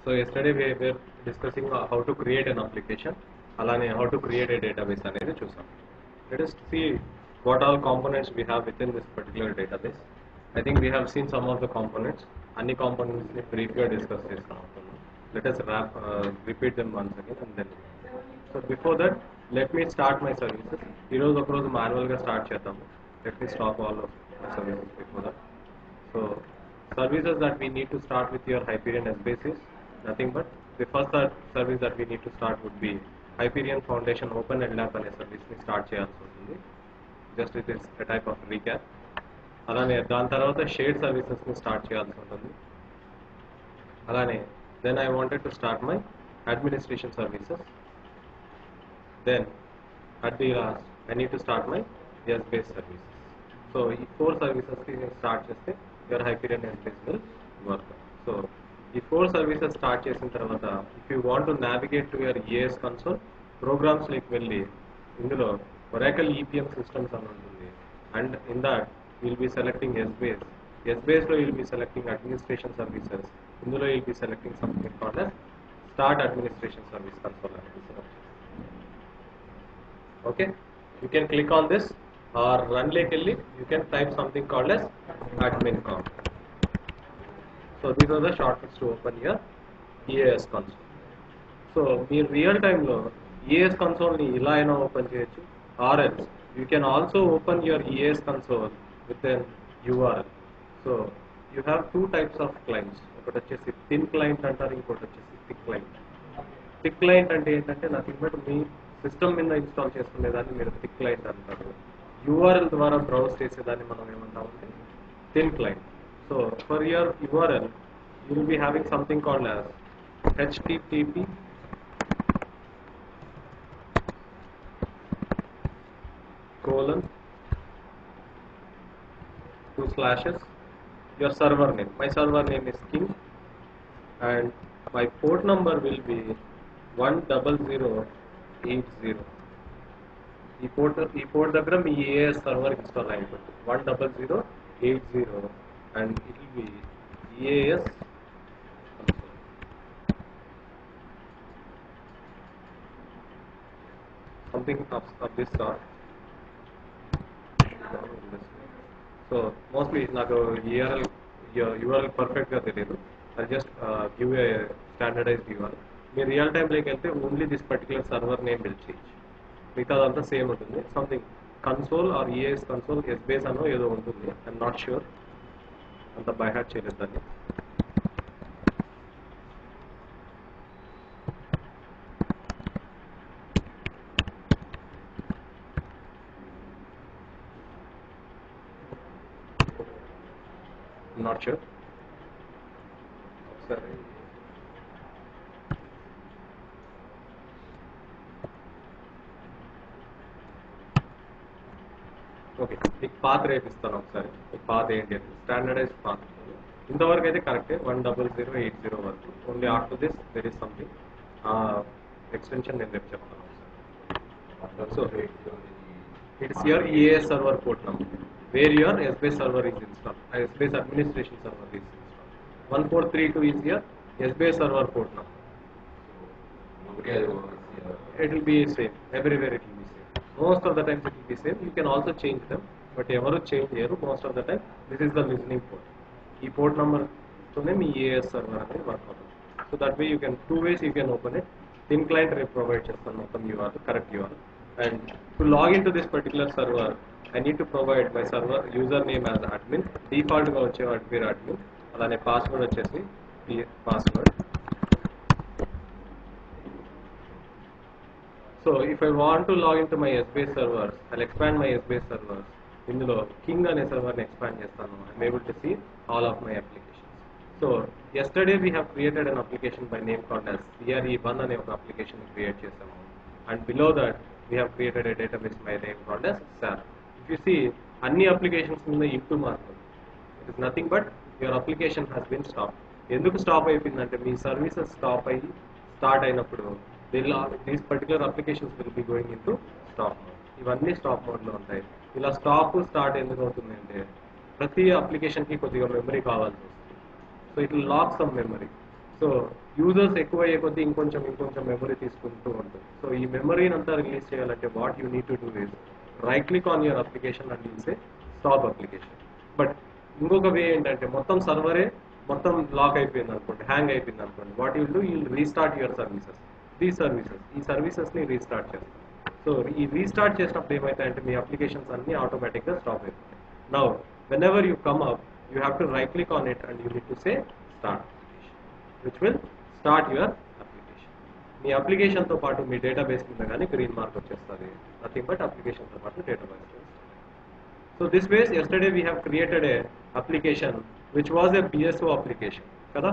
So yesterday we were discussing uh, how to create an application అలానే how to create a database అనేది చూసాం let us see what all components we have within this particular database I think we have seen some of the components అన్ని components ని brief గా discuss చేస్తాం let us wrap, uh, repeat them once again and then so before that let me start my services ఈరోజు ఒకరోజు మాన్యువల్గా start చేద్దాము let me stop all of my services before that so services that we need to start with your Hyperion Essbase nothing but the first service that we need to start would be Hyperion Foundation OpenLDAP అనే సర్వీస్ని start చేయాల్సి ఉంటుంది just it is a type of recap అలానే దాని తర్వాత shade సర్వీసెస్ని start చేయాల్సి ఉంటుంది అలానే then I wanted to start my administration services then at the last I need to start my yes based services. So ఈ ఫోర్ సర్వీసెస్ కి నేను స్టార్ట్ చేస్తే your Hyperion Essbase will work so ఈ four services start చేసిన తర్వాత if you want to navigate to your EAS console programs like వెళ్ళి ఇందులో Oracle EPM systems అని ఉంటుంది and in that will be selecting Essbase Essbase లో will be selecting administration services ఇందులో will be selecting something called start administration service console అనేది select okay you can click on this or run like you can type something called as admin com so these are the shortcuts to open your EAS console so మీరు real టైంలో EAS కన్సోల్ని ఇలా అయినా open చేయొచ్చు or else you can also open your EAS console with an URL so you have two types of clients ఒకటి వచ్చేసి thin client అంటారు ఇంకోటి వచ్చేసి థిక్ క్లయింట్ థిక్ క్లయింట్ అంటే ఏంటంటే నథింగ్ బట్ మీ సిస్టమ్ మీద ఇన్స్టాల్ చేసుకునేదాన్ని మీరు థిక్ క్లయింట్ అంటారు యూఆర్ఎల్ ద్వారా బ్రౌజ్ చేసేదాన్ని మనం ఏమంటామంటే thin client so for your URL you will be having something called as HTTP colon two slashes your server name my server name is king and my port number will be 10080 ఈ port ఈ port దగ్గర మీ EAS server install అయిపోతుంది one double zero eight zero and it will be EAS something of this sort so mostly నాకు URL URL పర్ఫెక్ట్గా తెలియదు అది just give a standardized URL మీరు రియల్ టైంలోకి వెళ్తే only this particular server name will change మిగతాదంతా same ఉంటుంది something console or ES console Essbase అనో ఏదో ఉంటుంది ఐఎమ్ నాట్ ష్యూర్ అంత బై హార్ట్ చేయలేదు దాన్ని నాట్ షూర్ సరే ఓకే మీకు పాత రేపిస్తాను ఒకసారి మీకు పాత ఏంటి అని స్టాండర్డైజ్ పాత ఇంతవరకు అయితే కరెక్టే one double zero eight zero వరకు only after this there is something extension నేను రేపు చెప్తాను so it's your EAS server port number where your Essbase server is install Essbase administration server is install one four three two is your Essbase server port number it will be same everywhere it will be same most of the times it will be same you can also change them but ఎవరు change చేయరు most of the time this is the listening port ఈ port number తోనే మీ EAS server అనేది work అవుతుంది so that way you can two ways you can open it thin client రేపు provide చేస్తాను మొత్తం URL correct URL and to log in to this particular server I need to provide my server user name as admin డిఫాల్ట్గా వచ్చేవాడి పేరు admin అలానే password వచ్చేసి password So if I want to log into my SBase servers, I'll expand my SBase servers. ఇందులో King అనే సర్వర్ని expand చేస్తాను I'm able to see all of my applications so yesterday we have created an application by name called as CRE one అనే ఒక application create చేసాము and below that we have created a database by name called as sir if you see అన్ని applications మీద into mark it is nothing but your application has been stop ఎందుకు stop అయిపోయిందంటే మీ services stop అయ్యి start అయినప్పుడు these particular applications will be going in to stop mode ఇవన్నీ స్టాప్ మోడ్లో ఉంటాయి ఇలా స్టాప్ స్టార్ట్ ఎందుకు అవుతుంది అంటే ప్రతి అప్లికేషన్కి కొద్దిగా మెమరీ కావాల్సి వస్తుంది so it will lock some memory so users ఎక్కువ అయ్యే కొద్దీ ఇంకొంచెం ఇంకొంచెం మెమరీ తీసుకుంటూ ఉంటుంది సో ఈ మెమరీని అంతా రిలీజ్ చేయాలంటే what you need to do is right click on your application and use stop application but ఇంకొక వే ఏంటంటే మొత్తం సర్వరే మొత్తం లాక్ అయిపోయింది అనుకోండి హ్యాంగ్ అయిపోయింది అనుకోండి what you'll do you'll restart your services the services ఈ సర్వీసెస్ ని రీస్టార్ట్ చేస్తాం సో ఈ రీస్టార్ట్ చేసినప్పుడు ఏమైతాయంటే మీ అప్లికేషన్స్ అన్ని ఆటోమేటిక్గా స్టాప్ అయిపోతాయి now when ever you come up you have to right click on it and you need to say start which will start your application మీ అప్లికేషన్తో పాటు మీ డేటాబేస్ కింద కానీ గ్రీన్ మార్క్ వచ్చేస్తుంది నథింగ్ బట్ అప్లికేషన్తో పాటు database So this way, yesterday we have created a application which was a BSO application. Kada?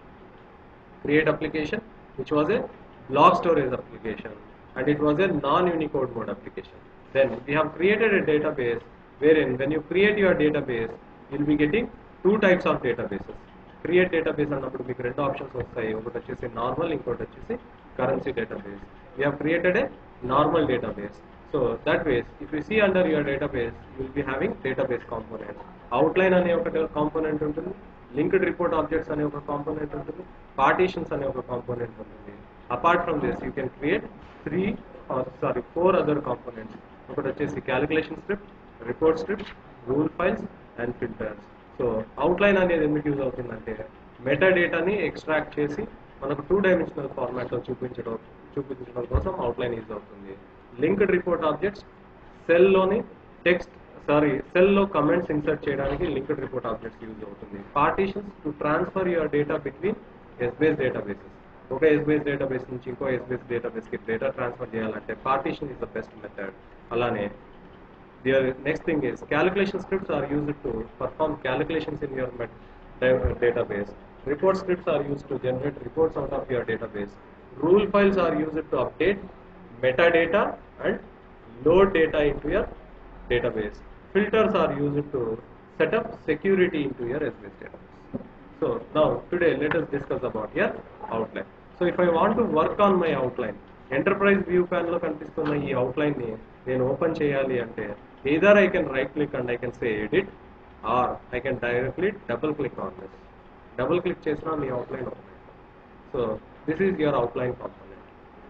Create application which was a block storage application and it was a non-Unicode mode application. Then we have created a database wherein when you create your database, you'll be getting two types of databases. Create database అన్నప్పుడు మీకు రెండు options వస్తాయి ఒకటి వచ్చేసి normal ఇంకోటి వచ్చేసి currency database we have created a normal database so that ways if you see under your database will be having database component outline అనే ఒక కాంపోనెంట్ ఉంటుంది లింక్డ్ రిపోర్ట్ ఆబ్జెక్ట్స్ అనే ఒక కాంపోనెంట్ ఉంటుంది పార్టీషన్స్ అనే ఒక కాంపోనెంట్ ఉంటుంది apart from this you can create three sorry four other components ఒకటి వచ్చేసి calculation script report script rule files and filters so outline అనేది ఎందుకు యూజ్ అవుతుందంటే మెటా డేటాని ఎక్స్ట్రాక్ట్ చేసి మనకు టూ డైమెన్షనల్ ఫార్మాట్లో చూపించడం చూపించడం కోసం అవుట్లైన్ యూజ్ అవుతుంది లింక్డ్ రిపోర్ట్ ఆబ్జెక్ట్స్ సెల్లోని టెక్స్ట్ సారీ సెల్లో కమెంట్స్ ఇన్సర్ట్ చేయడానికి లింక్డ్ రిపోర్ట్ ఆబ్జెక్ట్స్ యూజ్ అవుతుంది partitions to transfer your data between Essbase databases ఒక ఎస్బేస్ డేటాబేస్ నుంచి ఇంకో ఎస్బేస్ డేటాబేస్కి డేటా ట్రాన్స్ఫర్ చేయాలంటే partition is the best method అలానే the next thing is calculation scripts are used to perform calculations in your met- da- database. Report scripts are used to generate reports out of your database. Rule files are used to update metadata and load data into your database. Filters are used to set up security into your SBase database. So now today let us discuss about your outline. So if I want to work on my outline, enterprise view pane లో కనిపిస్తున్న ఈ outline ని నేను open చేయాలి అంటే either I can right click and I can say edit or I can directly double click on this double click చేసినా మీ outline open so this is your outline component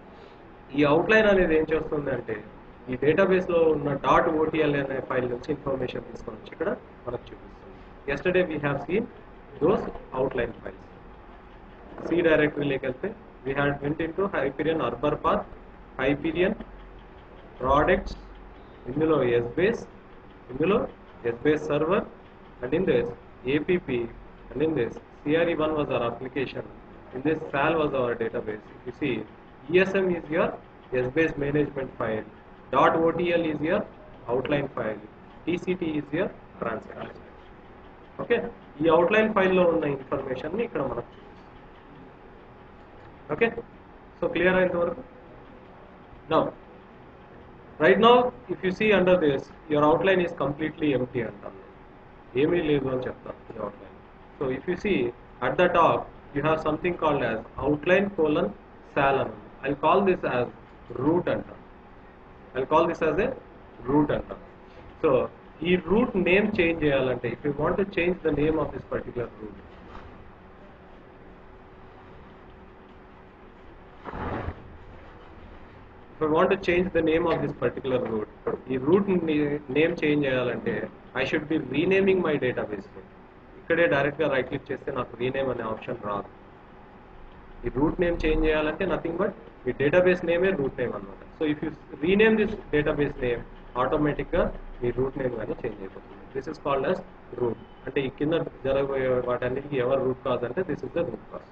ఈ అవుట్లైన్ అనేది ఏం చేస్తుంది అంటే ఈ డేటాబేస్ లో ఉన్న డాట్ ఓటీఎల్ అనే ఫైల్ నుంచి ఇన్ఫర్మేషన్ తీసుకొని వచ్చి ఇక్కడ మనకు చూపిస్తుంది yesterday we have seen those outline files C డైరెక్టరీలోకి వెళ్తే we had went in to Hyperion Arbor path Hyperion products ఇందులో ఎస్బేస్ ఇందులో Essbase server and in this APP and in this CRE one was our application in this sal was our database you see ESM is your Essbase management file dot OTL is your outline file TCT is your transaction okay ఈ outline ఫైల్లో ఉన్న information ని ఇక్కడ మనకు okay so clear అయింతవరకు now right now if you see under this your outline is completely empty అంటాను ఏమీ లేదు అని చెప్తాను ఈ outline so if you see at the top you have something called as outline colon sal అని I call this as root అంటాం I call this as a root అంటాం so ఈ రూట్ నేమ్ చేంజ్ చేయాలంటే if you want to change the name of this particular root if I want to change the name of this particular root, ఈ root name change చేయాలంటే I should be renaming my database ఇక్కడే direct గా right click చేస్తే నాకు rename అనే option రాదు ఈ root name change చేయాలంటే నథింగ్ బట్ ఈ డేటాబేస్ నేమే రూట్ నేమ్ అనమాట so if you rename this database name automatic గా మీ రూట్ నేమ్ కానీ చేంజ్ అయిపోతుంది this is called as root అంటే ఈ కింద జరగబోయే వాటన్నిటికీ ఎవరు రూట్ కాజ్ అంటే this is the route cause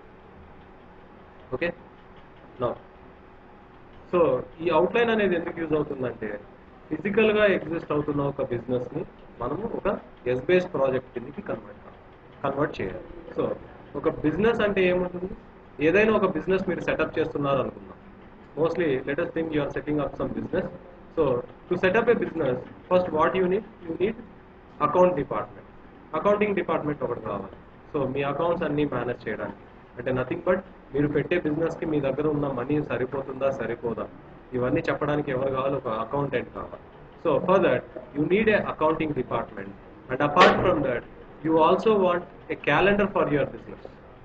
okay నా సో ఈ అవుట్లైన్ అనేది ఎందుకు యూజ్ అవుతుందంటే ఫిజికల్ గా ఎగ్జిస్ట్ అవుతున్న ఒక బిజినెస్ ని మనము ఒక ఎస్బేస్ ప్రాజెక్ట్ కిందకి కన్వర్ట్ కన్వర్ట్ చేయాలి సో ఒక బిజినెస్ అంటే ఏముంటుంది ఏదైనా ఒక బిజినెస్ మీరు సెటప్ చేస్తున్నారు అనుకుందాం mostly latest thing you're setting up some business so to setup a business first what you need you need account department accounting department ఒకటి కావాలి సో మీ అకౌంట్స్ అన్ని మేనేజ్ చేయడానికి అంటే నథింగ్ బట్ మీరు పెట్టే బిజినెస్ కి మీ దగ్గర ఉన్న మనీ సరిపోతుందా సరిపోదా ఇవన్నీ చెప్పడానికి ఎవరు కావాలి ఒక అకౌంటెంట్ కావాలి so for that you need a accounting department and apart from that you also want a calendar for your business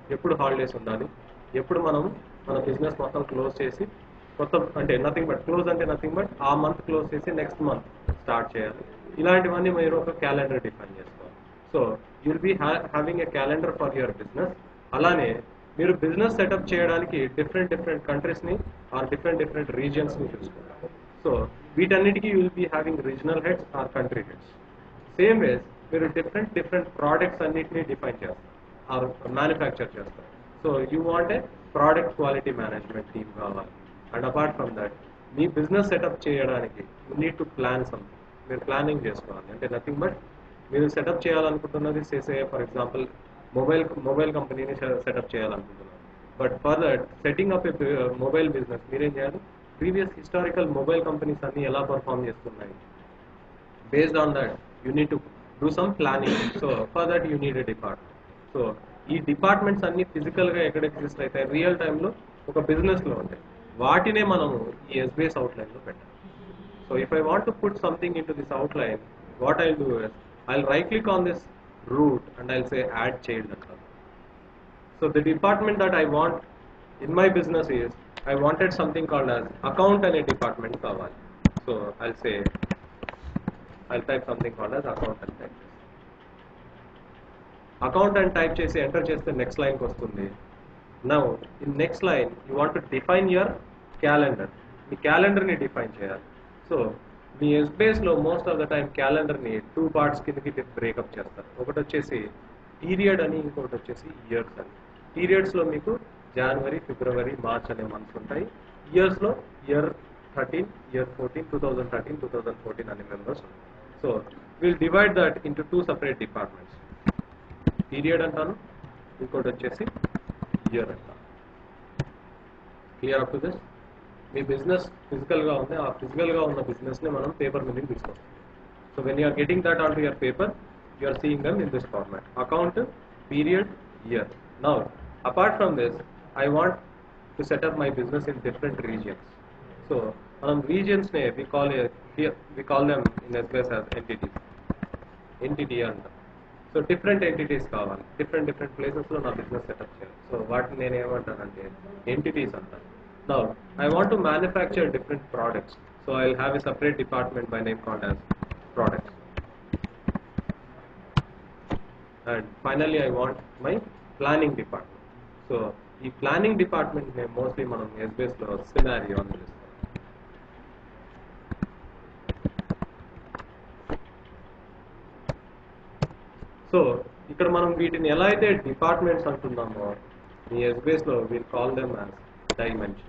ఎప్పుడు హాలిడేస్ ఉండాలి ఎప్పుడు మనం మన బిజినెస్ మొత్తం క్లోజ్ చేసి కొత్త అంటే నథింగ్ బట్ క్లోజ్ అంటే నథింగ్ బట్ ఆ మంత్ క్లోజ్ చేసి నెక్స్ట్ మంత్ స్టార్ట్ చేయాలి ఇలాంటివన్నీ మీరు ఒక క్యాలెండర్ డిఫైన్ చేసుకోవాలి so you'll be having a calendar for your business అలానే మీరు బిజినెస్ సెటప్ చేయడానికి డిఫరెంట్ డిఫరెంట్ కంట్రీస్ని ఆర్ డిఫరెంట్ డిఫరెంట్ రీజియన్స్ని చూసుకుంటారు సో వీటన్నిటికీ you'll be having regional heads or country heads same ways మీరు డిఫరెంట్ డిఫరెంట్ ప్రోడక్ట్స్ అన్నిటిని డిఫైన్ చేస్తారు ఆర్ మ్యానుఫ్యాక్చర్ చేస్తారు so you want a product quality management team కావాలి అండ్ అపార్ట్ ఫ్రమ్ దట్ మీ business setup చేయడానికి you need to plan something మీరు planning చేసుకోవాలి అంటే నథింగ్ బట్ మీరు సెటప్ చేయాలనుకుంటున్నది చేసే ఫర్ ఎగ్జాంపుల్ మొబైల్ మొబైల్ కంపెనీని సెటప్ చేయాలనుకుంటున్నారు but for that setting up a mobile business మీరేం చేయాలి ప్రీవియస్ హిస్టారికల్ మొబైల్ కంపెనీస్ అన్ని ఎలా పర్ఫామ్ చేస్తున్నాయి based on that you need to do some planning so for that you need a department so ఈ departments అన్ని physical గా ఎక్కడ exist అవుతాయి రియల్ టైంలో ఒక బిజినెస్ లో ఉంటాయి వాటినే మనము ఈ ఎస్బీఎస్ అవుట్లైన్ లో పెట్టాలి so if I want to put something in to this outline what I do is I right click on this root and I say add child అంటారు so the department that I want in my business is I wanted something called as account అనే department కావాలి so I say I type something called as account అని type account అని type చేసి enter చేస్తే next లైన్కి వస్తుంది now in next line you want to define your calendar మీ క్యాలెండర్ని డిఫైన్ చేయాలి సో మీ ఎస్బేస్లో మోస్ట్ ఆఫ్ ద టైం క్యాలెండర్ని టూ పార్ట్స్ కిందకి బ్రేకప్ చేస్తారు ఒకటి వచ్చేసి పీరియడ్ అని ఇంకొకటి వచ్చేసి ఇయర్స్ అని పీరియడ్స్లో మీకు జనవరి ఫిబ్రవరి మార్చ్ అనే మంత్స్ ఉంటాయి ఇయర్స్లో year thirteen year fourteen two thousand thirteen two thousand fourteen అనే మెంబర్స్ ఉంటాయి so will divide that into two separate departments period అంటాను ఇంకోటి వచ్చేసి ఇయర్ అంటాను క్లియర్ అప్ టు దిస్ మీ బిజినెస్ ఫిజికల్గా ఉంది ఆ ఫిజికల్గా ఉన్న బిజినెస్ని మనం పేపర్ మీదకి తీసుకొస్తాం so when you're getting that on to your paper you're seeing them in this format account period year now apart from this I want to setup my business in different regions so మనం రీజియన్స్నే we call we call them in Essbase as entities entity అంటాం so different entities కావాలి different different ప్లేసెస్లో నా business setup చేయాలి so వాటిని నేను ఏమంటానంటే ఎంటిటీస్ అంటాను now I want to manufacture different products so I will have a separate department by name called as products and finally I want my planning department so ఈ planning department ని mostly మనం Essbase లో scenario అని పిలుస్తాం so ఇక్కడ మనం వీటిని ఎలా అయితే డిపార్ట్మెంట్స్ అంటున్నామో ఈ ఎస్బీఎస్ లో will call them as dimensions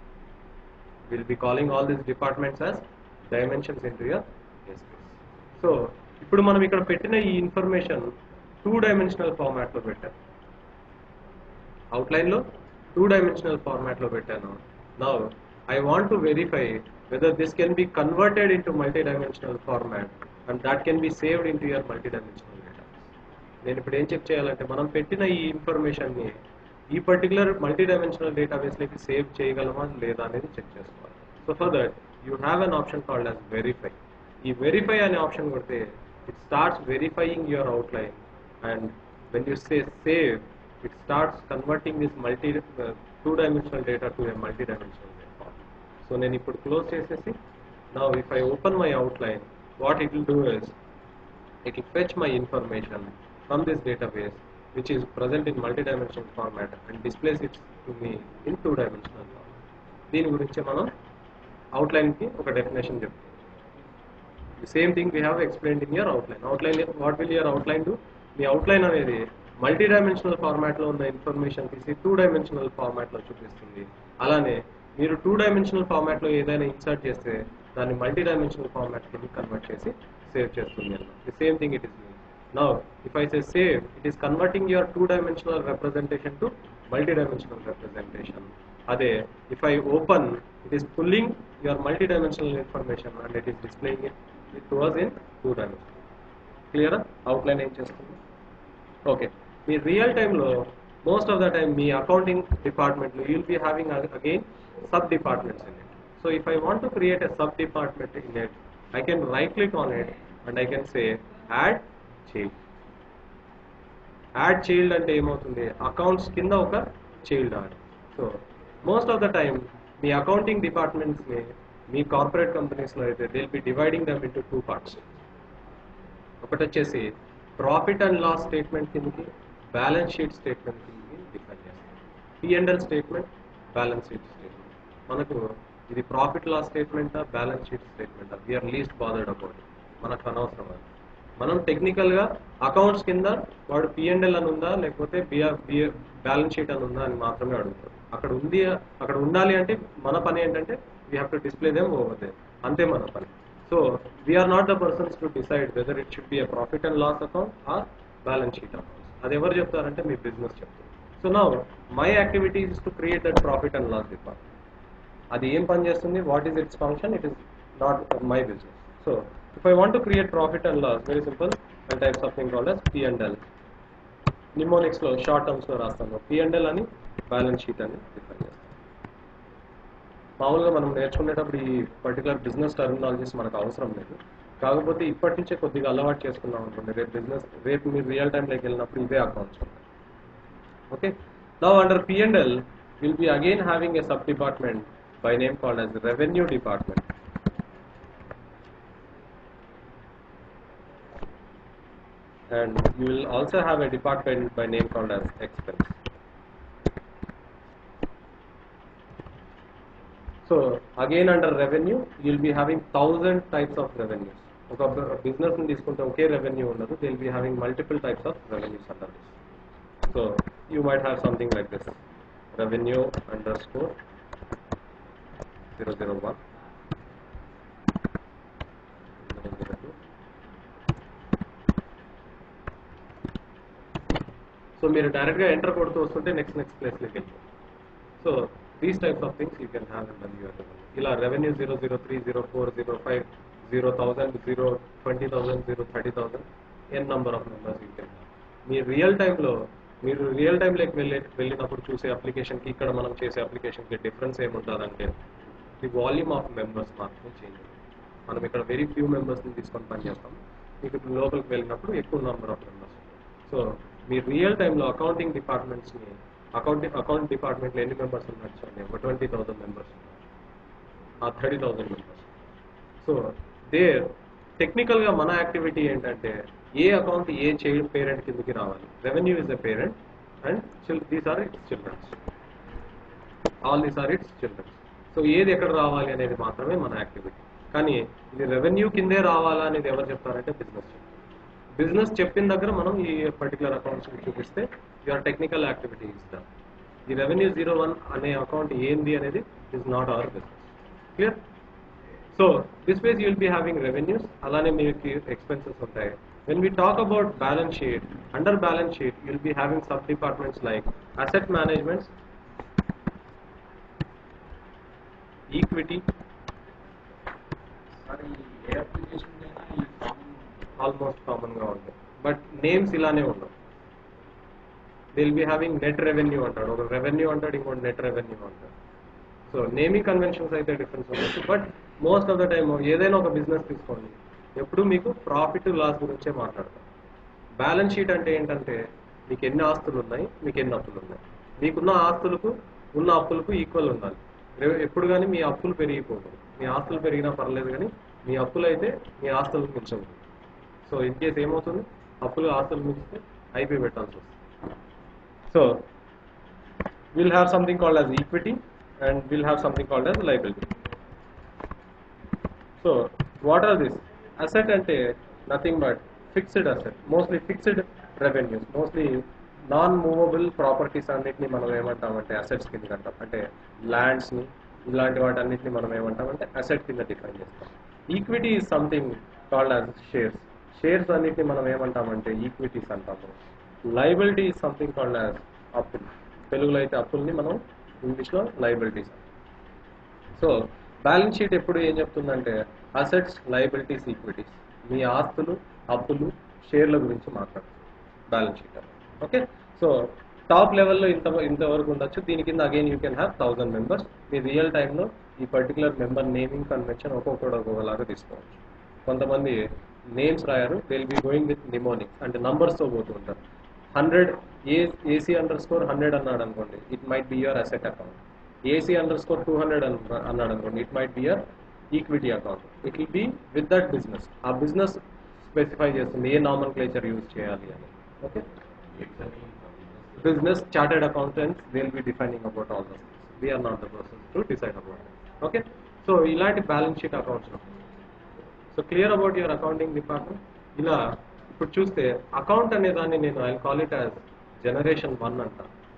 will be calling all these departments as dimensions in your Essbase so ఇప్పుడు మనం ఇక్కడ పెట్టిన ఈ ఇన్ఫర్మేషన్ టూ డైమెన్షనల్ ఫార్మాట్ లో పెట్టాం అవుట్లైన్ లో టూ డైమెన్షనల్ ఫార్మాట్ లో పెట్టాను now I want to verify whether this can be converted into multi dimensional format and that can be saved into your multi dimensional data నేను ఇప్పుడు ఏం check చేయాలంటే మనం పెట్టిన ఈ ఇన్ఫర్మేషన్ ని ఈ పర్టికులర్ మల్టీ డైమెన్షనల్ డేటాబేస్ లోకి సేవ్ చేయగలమా లేదా అనేది చెక్ చేసుకోవాలి so for that you have an option called as verify ఈ వెరిఫై అనే ఆప్షన్ కొడితే it starts verifying your outline and when you say save it starts converting this multi uh, two dimensional data to a multi dimensional data so నేను ఇప్పుడు close చేసేసి now if I open my outline what it will do is it will fetch my information from this database which is present in multi-dimensional format and displays it to me in two dimensional format దీని గురించి మనం outline కి ఒక definition చెప్తాం the same thing we have explained in your outline outline what will your outline do మీ outline అనేది multi dimensional format లో ఉన్న ఇన్ఫర్మేషన్ తీసి టూ డైమెన్షనల్ ఫార్మాట్ లో చూపిస్తుంది అలానే మీరు టూ డైమెన్షనల్ ఫార్మాట్ లో ఏదైనా ఇన్సర్ట్ చేస్తే దాన్ని మల్టీ డైమెన్షనల్ ఫార్మాట్ కి కన్వర్ట్ చేసి సేవ్ చేస్తుంది అన్నమాట the same thing it is now if I say save it is converting your two dimensional representation to multi dimensional representation అదే if I open it is pulling your multi dimensional information and it is displaying it to was in two dimensional క్లియరా outline ఏం చేస్తుంది okay మీ real టైంలో most of the time మీ accounting డిపార్ట్మెంట్లో you'll be having again sub departments in it so if I want to create a sub department in it I can right click on it and I can say add change add child అంటే ఏమవుతుంది accounts కింద ఒక child add so most of the time మీ accounting డిపార్ట్మెంట్స్ని మీ corporate కంపెనీస్లో అయితే they'll be dividing them into two parts ఒకటి వచ్చేసి ప్రాఫిట్ అండ్ లాస్ స్టేట్మెంట్ కిందకి బ్యాలెన్స్ షీట్ స్టేట్మెంట్ కిందకి డిఫైన్ చేస్తాం P and L statement balance sheet statement మనకు ఇది ప్రాఫిట్ లాస్ స్టేట్మెంటా బ్యాలెన్స్ షీట్ స్టేట్మెంటా వీఆర్ లీస్ట్ బాదర్డ్ అబౌట్ మనకు అనవసరం అది మనం టెక్నికల్గా అకౌంట్స్ కింద వాడు పిఎండ్ఎల్ అని ఉందా లేకపోతే బిఆర్ బిఆర్ బ్యాలెన్స్ షీట్ అని ఉందా అని మాత్రమే అడుగుతారు అక్కడ ఉంది అక్కడ ఉండాలి అంటే మన పని ఏంటంటే we have to display them over there అంతే మన పని so we're not the persons to decide whether it should be a profit and loss account or balance sheet account అది ఎవరు చెప్తారంటే మీ బిజినెస్ చెప్తారు సో నా my activity is to create that profit and loss department అది ఏం పని చేస్తుంది what is its function it is not my business so if I want to create profit and loss very simple and type something called as P and L mnemonics లో short terms లో రాస్తాను P and L అని balance sheet అని define చేస్తాను మామూలుగా మనం నేర్చుకునేటప్పుడు ఈ పర్టికులర్ బిజినెస్ టర్మినాలజీస్ మనకు అవసరం లేదు కాకపోతే ఇప్పటి నుంచే కొద్దిగా అలవాటు చేసుకున్నాం అనుకోండి రేపు బిజినెస్ రేపు మీరు రియల్ టైంలోకి వెళ్ళినప్పుడు ఇవే అకౌంట్స్ ఉంటాయి okay now under p&l we'll be again having a sub department by name called as revenue department and you will also have a department by name called as expense so again under revenue you'll be having thousand types of revenues ఒక business ని తీసుకుంటే ఒకే revenue ఉండదు there'll be having multiple types of revenues under this So you might have something like this revenue underscore 001 so మీరు డైరెక్ట్గా enter కొడుతూ వస్తుంటే next next ప్లేస్లోకి వెళ్ళిపోతుంది so these types of things you can have in your ఇలా revenue zero zero three zero four zero five zero thousand zero twenty thousand zero thirty thousand n number of members you can మీ real టైంలో మీరు real టైంలోకి వెళ్ళి వెళ్ళినప్పుడు చూసే అప్లికేషన్కి ఇక్కడ మనం చేసే అప్లికేషన్కి డిఫరెన్స్ ఏముంటుందంటే ది వాల్యూమ్ ఆఫ్ మెంబర్స్ మాత్రమే చేంజ్ మనం ఇక్కడ వెరీ ఫ్యూ మెంబర్స్ని తీసుకొని పని చేస్తాం మీకు లోపలికి వెళ్ళినప్పుడు ఎక్కువ నెంబర్ ఆఫ్ మెంబర్స్ సో మీ రియల్ టైంలో అకౌంటింగ్ డిపార్ట్మెంట్స్ని అకౌంటింగ్ అకౌంట్ డిపార్ట్మెంట్లో ఎన్ని మెంబర్స్ ఉన్నారు చూడండి ఒక ట్వంటీ థౌసండ్ మెంబర్స్ ఉన్నారు ఆ thirty thousand members so they టెక్నికల్గా మన యాక్టివిటీ ఏంటంటే ఏ అకౌంట్ ఏ చైల్డ్ పేరెంట్ కిందకి రావాలి revenue is a parent and child these are its childrens all these are its childrens so ఏది ఎక్కడ రావాలి అనేది మాత్రమే మన యాక్టివిటీ కానీ ఇది రెవెన్యూ కిందే రావాలా అనేది ఎవరు చెప్తారంటే బిజినెస్ బిజినెస్ చెప్పిన దగ్గర మనం ఈ పర్టికులర్ అకౌంట్స్ చూపిస్తే your technical activity is the ఈ రెవెన్యూ జీరో వన్ అనే అకౌంట్ ఏంది అనేది is not our business clear so this ways you will be having revenues అలానే మీకు ఎక్స్పెన్సెస్ ఉంటాయి when we talk about balance sheet under balance sheet you'll be having sub departments like asset management equity sir ఈ ఏ application అయినా ఈ form almost common గా ఉంటాయి but names ఇలానే ఉండవు there'll be having net revenue అంటాడు ఒక రెవెన్యూ అంటాడు ఇంకోటి నెట్ రెవెన్యూ అంటాడు సో నేమింగ్ కన్వెన్షన్స్ అయితే డిఫరెన్స్ ఉండొచ్చు but most of the time ఏదైనా ఒక బిజినెస్ తీసుకోండి ఎప్పుడు మీకు ప్రాఫిట్ లాస్ గురించే మాట్లాడతాం బ్యాలెన్స్ షీట్ అంటే ఏంటంటే మీకు ఎన్ని ఆస్తులు ఉన్నాయి మీకు ఎన్ని అప్పులు ఉన్నాయి మీకున్న ఆస్తులకు ఉన్న అప్పులకు ఈక్వల్ ఉండాలి రే- ఎప్పుడు కానీ మీ అప్పులు పెరిగిపోకూడదు మీ ఆస్తులు పెరిగినా పర్లేదు కానీ మీ అప్పులు అయితే మీ ఆస్తులకు మించకూడదు సో ఇన్ కేస్ ఏమవుతుంది అప్పులు ఆస్తులు మించితే ఐపీ పెట్టాల్సి వస్తుంది so will have something called as equity and will have something called as liability so what are this asset అంటే nothing but fixed asset mostly fixed revenues mostly non movable properties అన్నిటిని మనం ఏమంటామంటే assets కింద అంటాం అంటే ల్యాండ్స్ని ఇలాంటి వాటన్నిటిని మనం ఏమంటామంటే అసెట్ కింద డిఫైన్ చేస్తాం equity is something called as shares shares అన్నిటిని మనం ఏమంటామంటే ఈక్విటీస్ అంటాము liability is something called as అప్పులు తెలుగులో అయితే అప్పుల్ని మనం ఇంగ్లీష్లో లైబిలిటీస్ అంటాం సో బ్యాలెన్స్ షీట్ ఎప్పుడు ఏం చెప్తుందంటే అసెట్స్ లైబిలిటీస్ ఈక్విటీస్ మీ ఆస్తులు అప్పులు షేర్ల గురించి మాట్లాడుతుంది balance sheet okay so top లెవెల్లో ఇంత ఇంతవరకు ఉండొచ్చు దీని కింద again you can have thousand members మీ రియల్ టైంలో ఈ పర్టికులర్ మెంబర్ నేమింగ్ కన్వెన్షన్ ఒక్కొక్కడు ఒక్కొక్కలాగా తీసుకోవచ్చు కొంతమంది నేమ్స్ రాయారు they will be going with mnemonics అంటే numbers తో పోతూ ఉంటారు hundred a AC underscore hundred అన్నాడు అనుకోండి it might be your asset account AC underscore two hundred అన్నాడు అనుకోండి it might be your equity account it will be with that business ఆ business specify చేస్తుంది ఏ normal క్లేచర్ use చేయాలి అని okay business chartered accountants they'll be defining about all those things we are not the person to decide about it okay so ఇలాంటి balance sheet accounts so clear about your accounting department ఇలా ఇప్పుడు చూస్తే account అనే దాన్ని నేను I call it as generation one అంట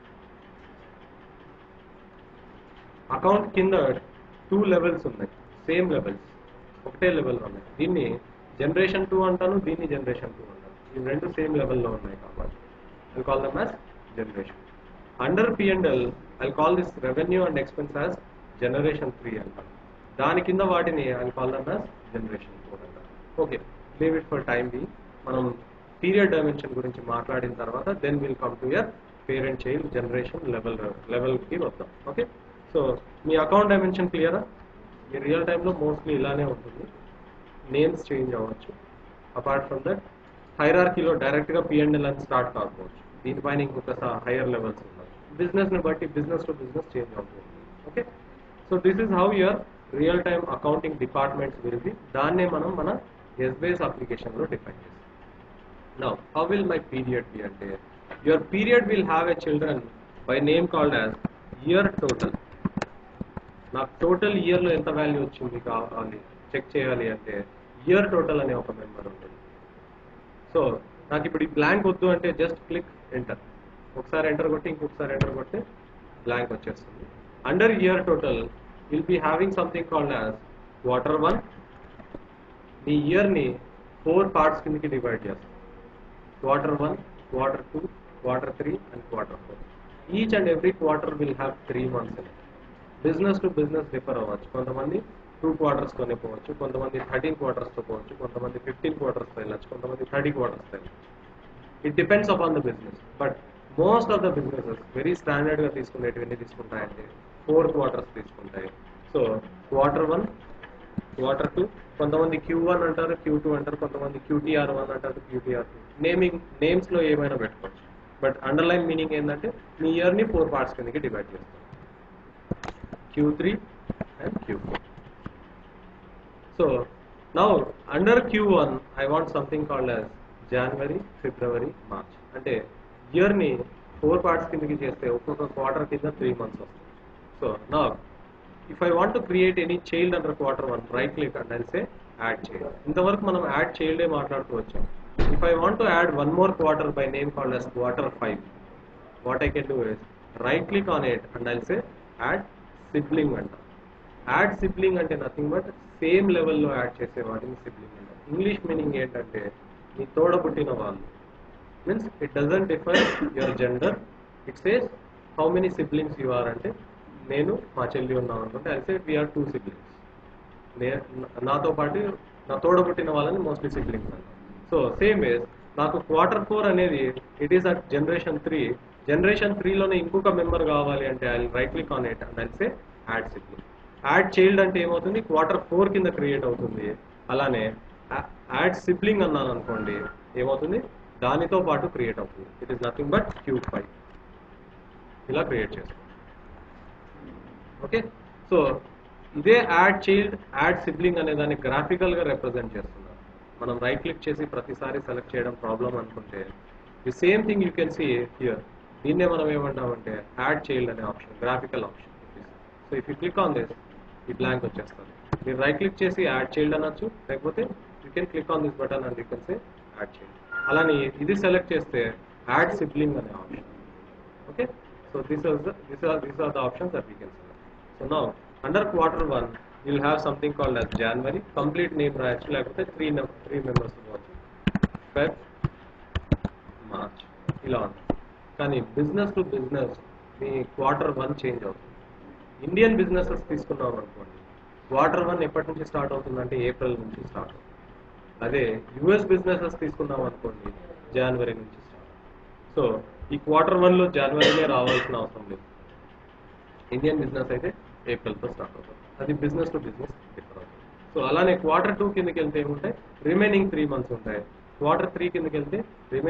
account కింద two levels ఉన్నాయి సేమ్ లెవెల్స్ ఒకటే లెవెల్ ఉన్నాయి దీన్ని జనరేషన్ టూ అంటాను దీన్ని జనరేషన్ టూ అంటాను ఈ రెండు సేమ్ లెవెల్లో ఉన్నాయి కాబట్టి I call them as generation under P and L I call this revenue and expense as generation three అంటాను దాని కింద వాటిని I call them as generation four అంటాను okay leave it for time బీ మనం పీరియడ్ డైమెన్షన్ గురించి మాట్లాడిన తర్వాత then will come to your parent child generation level లెవెల్కి వద్దాం ఓకే సో మీ అకౌంట్ డైమెన్షన్ క్లియరా మీ రియల్ టైంలో మోస్ట్లీ ఇలానే ఉంటుంది నేమ్స్ చేంజ్ అవ్వచ్చు అపార్ట్ ఫ్రమ్ దట్ హైరార్కీలో డైరెక్ట్గా పిఎండ్ఎల్ అని స్టార్ట్ కాకపోవచ్చు దీనిపైన ఇంకొక హైయర్ లెవెల్స్ ఉన్నాయి బిజినెస్ని బట్టి బిజినెస్ టు బిజినెస్ చేంజ్ అవుతుంది okay so this is how your real time accounting departments will be దాన్నే మనం మన ఎస్బీఎస్ అప్లికేషన్లో డిఫైన్ చేస్తాం now how will my period be అంటే your period will have a children by name called as year total నాకు total ఇయర్లో ఎంత value వచ్చింది కావాలి చెక్ చేయాలి అంటే ఇయర్ టోటల్ అనే ఒక మెంబర్ ఉంటుంది సో నాకు ఇప్పుడు ఈ బ్లాంక్ వద్దు అంటే జస్ట్ క్లిక్ ఎంటర్ ఒకసారి ఎంటర్ కొట్టి ఇంకొకసారి ఎంటర్ కొట్టి బ్లాంక్ వచ్చేస్తుంది under year total will be having something called as quarter one మీ ఇయర్ని ఫోర్ పార్ట్స్ కిందకి డివైడ్ చేస్తాం quarter one quarter two quarter three and quarter four each and every quarter will have three months in business to business differ అవ్వచ్చు కొంతమంది two క్వార్టర్స్తోనే పోవచ్చు కొంతమంది thirteen క్వార్టర్స్తో పోవచ్చు కొంతమంది ఫిఫ్టీన్ క్వార్టర్స్తో వెళ్ళచ్చు కొంతమంది థర్టీ క్వార్టర్స్తో వెళ్ళచ్చు it depends upon the business but most of the businesses very స్టాండర్డ్గా తీసుకునేటివి ఎన్ని తీసుకుంటాయంటే ఫోర్ క్వార్టర్స్ తీసుకుంటాయి so quarter one quarter two కొంతమంది క్యూ వన్ అంటారు క్యూ టూ అంటారు కొంతమంది క్యూటీఆర్ వన్ అంటారు క్యూటీఆర్ టూ నేమింగ్ నేమ్స్లో ఏమైనా పెట్టుకోవచ్చు బట్ అండర్లైన్ మీనింగ్ ఏంటంటే మీ ఇయర్ని ఫోర్ పార్ట్స్ కిందకి డివైడ్ చేస్తాం Q three and Q four so now under Q one I want something called as January February March అంటే ఇయర్ని ఫోర్ పార్ట్స్ కిందకి చేస్తే ఒక్కొక్క క్వార్టర్ కింద త్రీ మంత్స్ వస్తాయి సో నా if I want to create any child under quarter one right click and say add చేయాలి ఇంతవరకు మనం యాడ్ చైల్డే మాట్లాడుతూ వచ్చాం if I want to add one more quarter by name called as quarter five what I can do is right click on it and I'll say add sibling అంట add sibling అంటే nothing but same లెవెల్లో add చేసే వాటిని sibling అంట English meaning ఏంటంటే నీ తోడ పుట్టిన వాళ్ళు means it doesn't differ your gender it says how many siblings you are అంటే నేను మా చెల్లి ఉన్నాం అనుకుంటే I say we're two siblings నే నాతో పాటు నా తోడ పుట్టిన వాళ్ళని మోస్ట్లీ సిబ్లింగ్స్ అంటారు సో సేమ్ వేస్ నాకు క్వార్టర్ ఫోర్ అనేది it is at generation three generation త్రీలోనే ఇంకొక మెంబర్ కావాలి అంటే I right click on it and I say add sibling add child అంటే ఏమవుతుంది క్వార్టర్ ఫోర్ కింద క్రియేట్ అవుతుంది అలానే యాడ్ సిబ్లింగ్ అన్నాను అనుకోండి ఏమవుతుంది దానితో పాటు క్రియేట్ అవుతుంది it is nothing but Q five ఇలా క్రియేట్ చేస్తాం ఓకే సో ఇదే యాడ్ చైల్డ్ యాడ్ సిబ్లింగ్ అనే దాన్ని గ్రాఫికల్ గా రిప్రజెంట్ చేస్తున్నారు మనం రైట్ క్లిక్ చేసి ప్రతిసారి సెలెక్ట్ చేయడం ప్రాబ్లం అనుకుంటే the same thing you can see here దీన్నే మనం ఏమంటామంటే యాడ్ చైల్డ్ అనే option graphical option so if you click on this ఈ బ్లాంక్ వచ్చేస్తుంది మీరు రైట్ క్లిక్ చేసి యాడ్ చైల్డ్ అనొచ్చు లేకపోతే you can click on this button and you can say add child అలానే ఇది సెలెక్ట్ చేస్తే యాడ్ సిబ్లింగ్ అనే option okay so this is the, these are these are the options that we can select so now under quarter one you'll have something called as january complete name రాయొచ్చు లేకపోతే three three members ఇవ్వచ్చు Feb March ఇలా ఉంటుంది కానీ business to business మీ quarter one change అవుతుంది Indian businesses తీసుకున్నాం అనుకోండి క్వార్టర్ వన్ ఎప్పటి నుంచి స్టార్ట్ అవుతుందంటే ఏప్రిల్ నుంచి స్టార్ట్ అవుతుంది అదే యుఎస్ బిజినెసెస్ తీసుకున్నాం అనుకోండి జనవరి నుంచి స్టార్ట్ సో ఈ క్వార్టర్ వన్ లో జనవరినే రావాల్సిన అవసరం లేదు ఇండియన్ బిజినెస్ అయితే ఏప్రిల్తో స్టార్ట్ అవుతుంది అది బిజినెస్ టు బిజినెస్ డిఫర్ అవుతుంది సో అలానే క్వార్టర్ టూ కిందకి వెళ్తే ఏముంటాయి రిమైనింగ్ త్రీ మంత్స్ ఉంటాయి క్వార్టర్ త్రీ కిందకి వెళ్తే రిమైనింగ్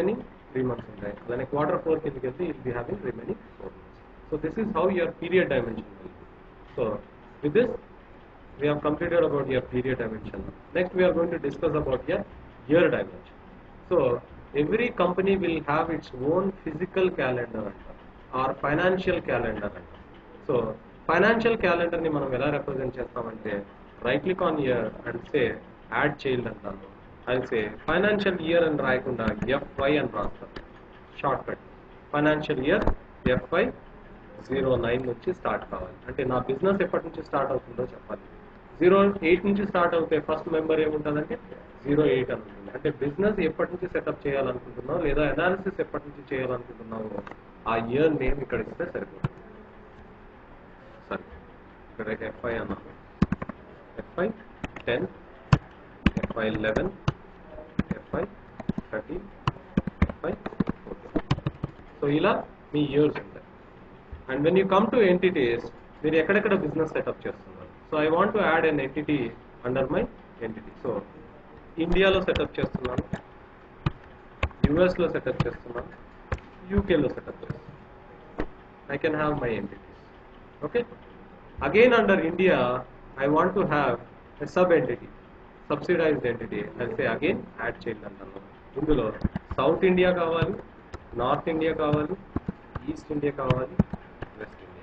త్రీ మంత్స్ ఉంటాయి అలానే క్వార్టర్ ఫోర్ కిందకి వెళ్తే it'll be having remaining four months so this is how your period dimension will be so with this we have completed about your period dimension. Next, we are going to discuss about your year dimension. So, every company will have its own physical calendar or financial calendar. So, financial calendar ని మనం ఎలా represent చేస్తామంటే right click on year and say add child అంటాను అది సే financial year అని రాయకుండా FY అని రాస్తాను shortcut financial year FY zero nine నుంచి స్టార్ట్ కావాలి అంటే నా బిజినెస్ ఎప్పటి నుంచి స్టార్ట్ అవుతుందో చెప్పాలి జీరో ఎయిట్ నుంచి స్టార్ట్ అవుతే ఫస్ట్ మెంబర్ ఏముంటుందంటే జీరో ఎయిట్ అని ఉంటుంది అంటే బిజినెస్ ఎప్పటి నుంచి సెటప్ చేయాలనుకుంటున్నావు లేదా అనాలిసిస్ ఎప్పటి నుంచి చేయాలనుకుంటున్నావు ఆ ఇయర్ నేమ్ ఇక్కడ ఇస్తే సరిపోతుంది సరే ఇక్కడ ఎఫ్ఐ అన్నాను FY ten FY eleven FY thirteen FY fourteen so ఇలా మీ ఇయర్స్ ఉంటాయి and when you come to entities మీరు ఎక్కడెక్కడ బిజినెస్ సెటప్ చేస్తున్నారు so I want to add an entity under my entity so ఇండియాలో సెటప్ చేస్తున్నాను యుఎస్లో సెటప్ చేస్తున్నాను యూకేలో సెటప్ చేస్తున్నాను I can have my entities okay again under India I want to have a sub entity subsidized entity అయితే again add చేయండి అంటాను ఇందులో సౌత్ ఇండియా కావాలి నార్త్ ఇండియా కావాలి ఈస్ట్ ఇండియా కావాలి West India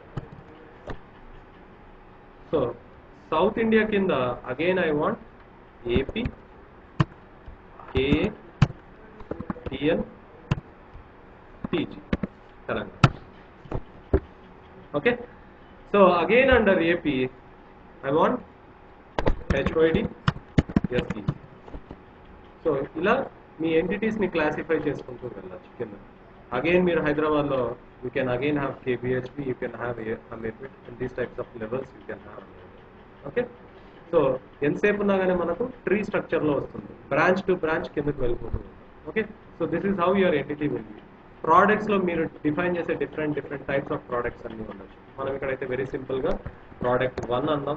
so South India కింద again I want AP KA TN TG Telangana okay so again under AP I want HOD SE so ఇలా మీ entities ని క్లాసిఫై చేసుకుంటూ వెళ్ళచ్చు కింద అగైన్ మీరు హైదరాబాద్లో you can again have KBHB you can have Ameerpet and these types of levels you can have okay so ఎంతసేపు ఉన్నా కానీ మనకు ట్రీ స్ట్రక్చర్లో వస్తుంది బ్రాంచ్ టు బ్రాంచ్ కిందకి వెళ్ళిపోతుంది okay so this is how your entity will be ప్రోడక్ట్స్లో మీరు define చేసే different different types of products అన్ని ఉండొచ్చు మనం ఇక్కడైతే వెరీ సింపుల్గా ప్రోడక్ట్ వన్ అన్నాం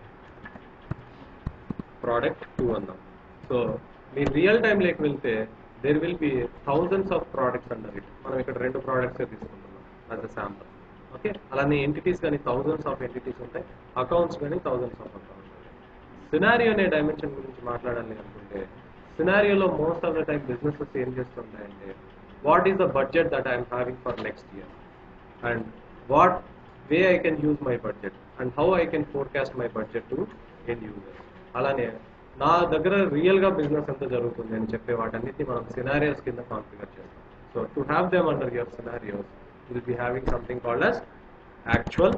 ప్రోడక్ట్ టూ అన్నాం సో మీరు రియల్ టైం లేక వెళ్తే there will be thousands of products under it మనం ఇక్కడ రెండు ప్రోడక్ట్స్ తీసుకుంటున్నాం యాజ్ అ శాంపుల్ ఓకే అలానే ఎంటిటీస్ కానీ థౌజండ్స్ ఆఫ్ ఎంటిటీస్ ఉంటాయి అకౌంట్స్ కానీ థౌజండ్స్ ఆఫ్ అకౌంట్స్ ఉంటాయి సినారియో అనే డైమెన్షన్ గురించి మాట్లాడాలి అనుకుంటే సినారియోలో most of the time businesses ఏం చేస్తుంటాయంటే what is the budget that I'm having for next year and what way I can use my budget and how I can forecast my budget to end user అలానే నా దగ్గర real గా business ఎంత జరుగుతుంది అని చెప్పే వాటన్నిటిని మనం సినారియోస్ కింద కాన్ఫిగర్ చేస్తాం so to have them under your scenarios will be having something called as actual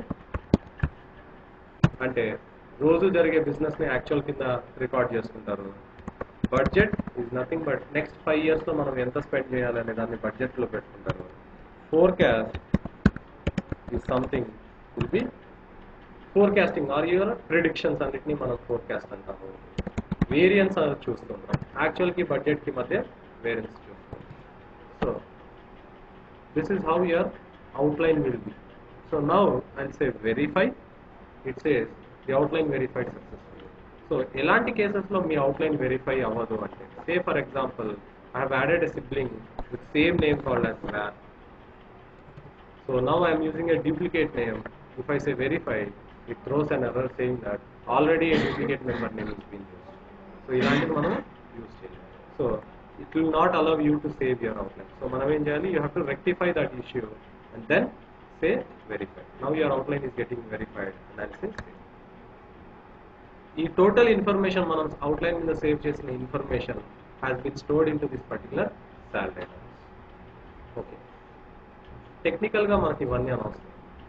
అంటే రోజు జరిగే బిజినెస్ ని యాక్చువల్ కింద రికార్డ్ చేసుకుంటారు budget is nothing but next five years లో మనం ఎంత స్పెండ్ చేయాలనే దాన్ని బడ్జెట్ లో పెట్టుకుంటారు forecast is something will be forecasting or your predictions అన్నిటిని మనం ఫోర్కాస్ట్ అంటాము వేరియన్స్ చూస్తుంటాం యాక్చువల్ కి బడ్జెట్ కి మధ్య వేరియన్స్ చూస్తాం so this is how your outline will be. So now I'll say verify. It says the outline verified successfully. So ఎలాంటి కేసెస్లో మీ అవుట్లైన్ వెరిఫై అవ్వదు అంటే say for example I have added a sibling with same name called as వ్యార్ so now I'm using a duplicate name if I say verify it throws an error saying that already a duplicate member name is been use so ఇలాంటివి మనం use చేయాలి so it will not allow you to save your outline so మనం ఏం చేయాలి you have to rectify that issue and then say verify now your outline is getting verified analysis ఈ total information మనం outline మీద save చేసిన information has been stored in to this particular cell data okay టెక్నికల్గా మనకి ఇవన్నీ అనవసరం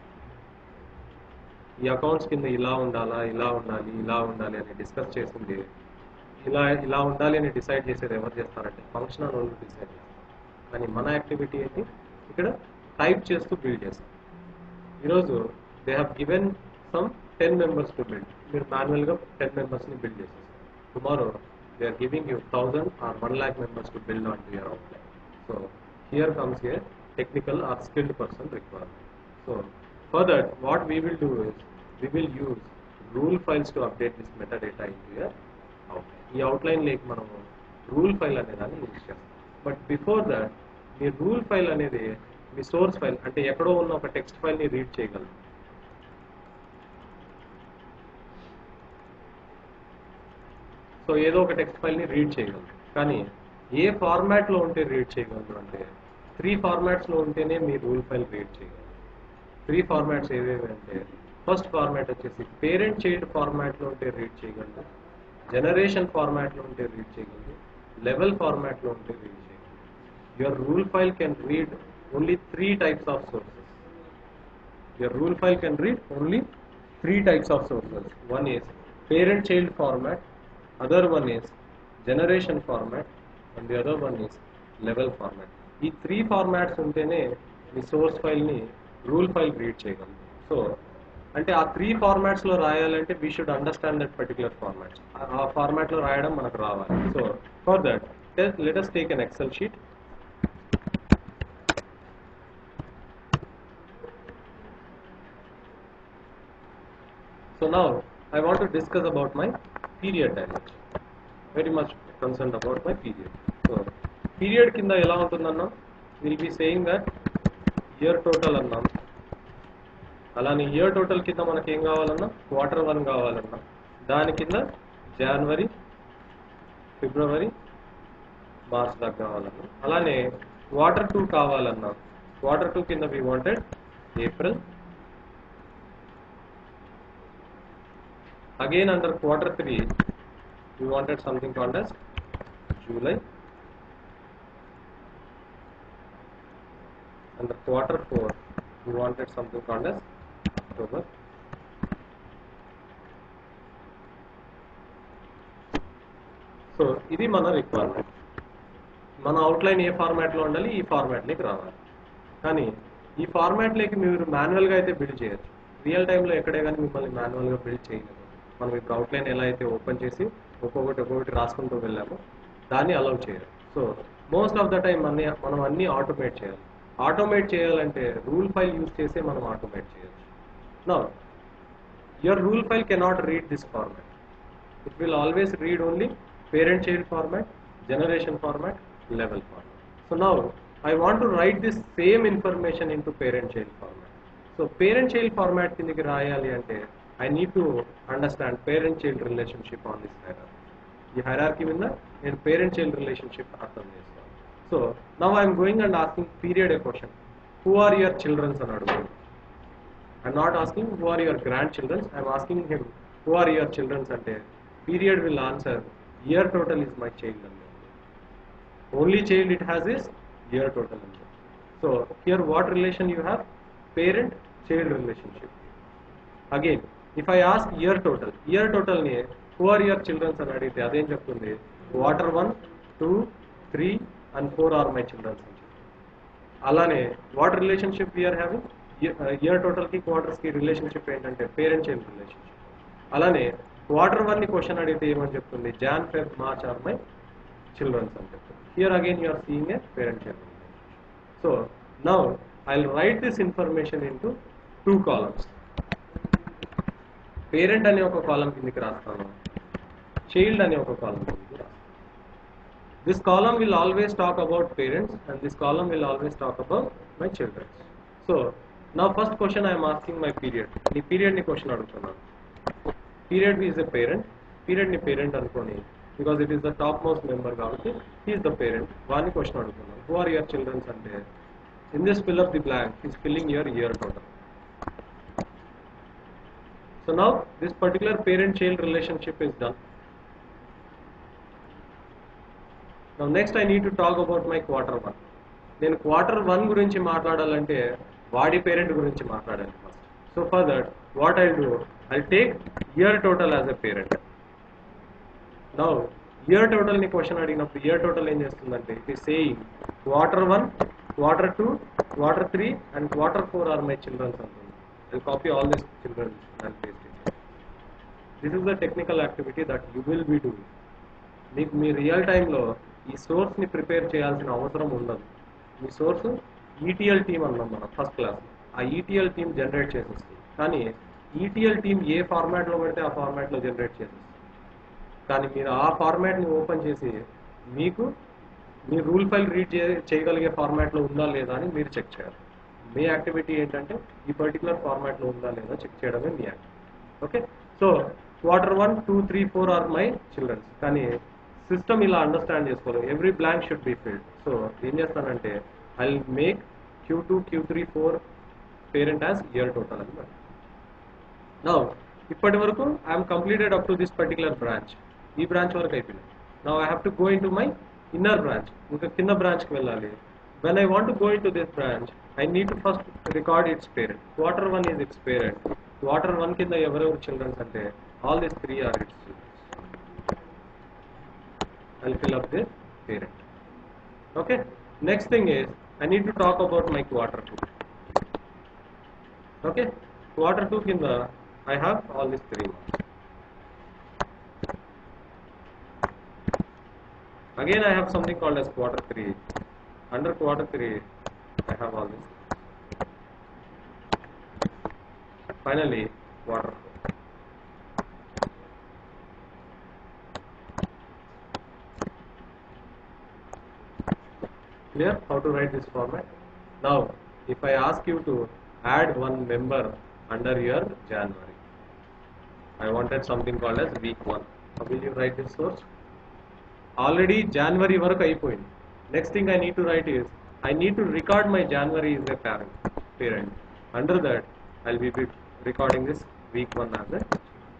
ఈ accounts కింద ఇలా ఉండాలా ఇలా ఉండాలి ఇలా ఉండాలి అని డిస్కస్ చేసింది ఇలా ఇలా ఉండాలి అని డిసైడ్ చేసేది ఎవరు చేస్తారంటే ఫంక్షనల్ వాళ్ళు డిసైడ్ చేస్తారు కానీ మన యాక్టివిటీ ఏంటి ఇక్కడ టైప్ చేస్తూ బిల్డ్ చేస్తాం ఈరోజు they have given some ten members to build మీరు మాన్యువల్గా టెన్ మెంబర్స్ని బిల్డ్ చేసేస్తారు tomorrow they are giving you thousand or one lakh members to build on to your outline so here comes a technical or skilled person requirement so for that what we will do is we will use rule files to update this metadata into your outline ఈ outline లేక్ మనము rule file అనే దాన్ని use చేస్తాం but before that మీ rule file అనేది మీ source file అంటే ఎక్కడో ఉన్న ఒక టెక్స్ట్ ఫైల్ని రీడ్ చేయగలరు సో ఏదో ఒక టెక్స్ట్ ఫైల్ని రీడ్ చేయగలరు కానీ ఏ ఫార్మాట్లో ఉంటే రీడ్ చేయగలరు అంటే త్రీ ఫార్మాట్స్లో ఉంటేనే మీ రూల్ ఫైల్ రీడ్ చేయగలరు త్రీ ఫార్మాట్స్ ఏవేవి అంటే ఫస్ట్ ఫార్మాట్ వచ్చేసి పేరెంట్ చైల్డ్ ఫార్మాట్లో ఉంటే రీడ్ చేయగలరు జనరేషన్ ఫార్మాట్లో ఉంటే రీడ్ చేయగలరు లెవెల్ ఫార్మాట్లో ఉంటే రీడ్ చేయగలరు your rule file can read only three types of sources your rule file can read only three types of sources. One is parent-child format, other one is generation format, and the other one is level format. ఈ three formats ఉంటేనే మీ source ఫైల్ని rule file read చేయగలరు so అంటే ఆ three ఫార్మాట్స్లో రాయాలంటే we should understand that particular formats ఆ ఫార్మాట్లో రాయడం మనకు రావాలి so for that let us take an Excel sheet So now I want to discuss about my period dimension. Very much concerned about my period. So period కింద ఎలా ఉంటుందన్నా will be saying that year total అన్నాం అలానే year total కింద మనకి ఏం కావాలన్నా quarter one కావాలన్నా దాని కింద జనవరి ఫిబ్రవరి మార్చ్ దాకా కావాలన్నా అలానే క్వార్టర్ టూ కావాలన్నా క్వార్టర్ టూ కింద we wanted April again under quarter 3 we wanted something called as July under quarter 4 we wanted something called as October సో ఇది మన రిక్వైర్మెంట్ మన అవుట్లైన్ ఏ ఫార్మాట్లో ఉండాలి ఈ ఫార్మాట్లోకి రావాలి కానీ ఈ ఫార్మాట్లోకి మీరు మాన్యువల్గా అయితే బిల్డ్ చేయొచ్చు రియల్ టైంలో ఎక్కడే కానీ మిమ్మల్ని మాన్యువల్గా బిల్డ్ చేయలేదు మనం ఇప్పుడు అవుట్లైన్ ఎలా అయితే ఓపెన్ చేసి ఒక్కొక్కటి ఒక్కొక్కటి రాసుకుంటూ వెళ్ళామో దాన్ని అలౌ చేయాలి so most of the time అన్ని మనం అన్ని ఆటోమేట్ చేయాలి ఆటోమేట్ చేయాలంటే రూల్ ఫైల్ యూజ్ చేసే మనం ఆటోమేట్ చేయొచ్చు నా your rule file cannot read this format it will always read only parent child format generation format level format so now I want to write this same information into parent child format so parent child format కిందకి రాయాలి అంటే I need to understand parent child relationship on this hierarchy ఈ hierarchy మీద నేను parent child relationship అర్థం చేస్తాను so now I'm going and asking period A question who are your childrens అని అడుగుతుంది I'm not asking who are your grand childrens I'm asking him who are your childrens అంటే period will answer year total is my child అని only child it has is year total అని so here what relation you have parent child relationship again if I ask year total year total ని who are year childrens అని అడిగితే అదేం చెప్తుంది quarter one two three and four are my childrens అని చెప్తుంది అలానే what relationship we're having year total కి quarters కి రిలేషన్షిప్ ఏంటంటే పేరెంట్ చైల్డ్ రిలేషన్షిప్ అలానే క్వార్టర్ వన్ ని క్వశ్చన్ అడిగితే ఏమని చెప్తుంది Jan Feb March are my childrens అని చెప్తుంది here again you're seeing a parent child so now I write this information into two columns parent అనే ఒక కాలం కిందకి రాస్తాను చైల్డ్ అనే ఒక కాలం కిందకి రాస్తాను this column will always talk about parents and this column will always talk about my childrens so నా first question I'm asking my period నీ పీరియడ్ ని క్వశ్చన్ అడుగుతున్నాను period is a parent period ని parent అనుకోని because it is the top most member కాబట్టి he's the parent వాడిని question అడుగుతున్నాను who are your childrens అంటే in this fill up the blank is filling your year total So now this particular parent-child relationship is done. Now next I need to talk about my quarter one. నేను quarter one గురించి మాట్లాడాలంటే వాడి parent గురించి మాట్లాడాలి first so for that what I do I take year total as a parent now year total ని question అడిగినప్పుడు year total ఏం చేస్తుందంటే it is saying quarter one quarter two quarter three and quarter four are my childrens అంటుంది I'll copy all these children and paste it. This is the technical activity that you will be doing. మీకు మీ real టైంలో ఈ సోర్స్ని prepare చేయాల్సిన అవసరం ఉండదు మీ source ETL team అన్నాం మనం first class ఆ ఈటీఎల్ టీమ్ జనరేట్ చేసేస్తుంది కానీ ఈటీఎల్ టీమ్ ఏ ఫార్మాట్లో పెడితే ఆ ఫార్మాట్లో జనరేట్ చేసేస్తుంది కానీ మీరు ఆ ఫార్మాట్ని ఓపెన్ చేసి మీకు మీ రూల్ ఫైల్ రీడ్ చేయగలిగే ఫార్మాట్లో ఉందా లేదా అని మీరు చెక్ చేయాలి మీ యాక్టివిటీ ఏంటంటే ఈ పర్టికులర్ ఫార్మాట్లో ఉందా లేదా చెక్ చేయడమే మీ activity okay so quarter one two three four are my childrens కానీ సిస్టమ్ ఇలా అండర్స్టాండ్ చేసుకోవాలి every blank should be filled so ఏం చేస్తానంటే I make Q two Q three four parent as year total అని నా ఇప్పటి వరకు I'm completed up to this particular branch ఈ బ్రాంచ్ వరకు అయిపోయింది నా I have to go in to my inner branch ఇంకా కింద బ్రాంచ్కి వెళ్ళాలి when I want go in to this branch I need to first record its parent quarter one is its parent quarter one కింద ఎవరెవరు childrens అంటే all this three are its childrens I'll fill up the parent. Okay. Next thing is I need to talk about my quarter two. Okay. Quarter two in the I have all these three marks. Again I have something called as quarter three. Under quarter three I have all this. Finally quarter four. Clear how to write this format? Now, if I ask you to add one member under your January, I wanted something called as week one. How will you write this source? Already January వరకు అయిపోయింది next thing I need to write is I need to record my January is a parent parent under that I will be recording this week one as a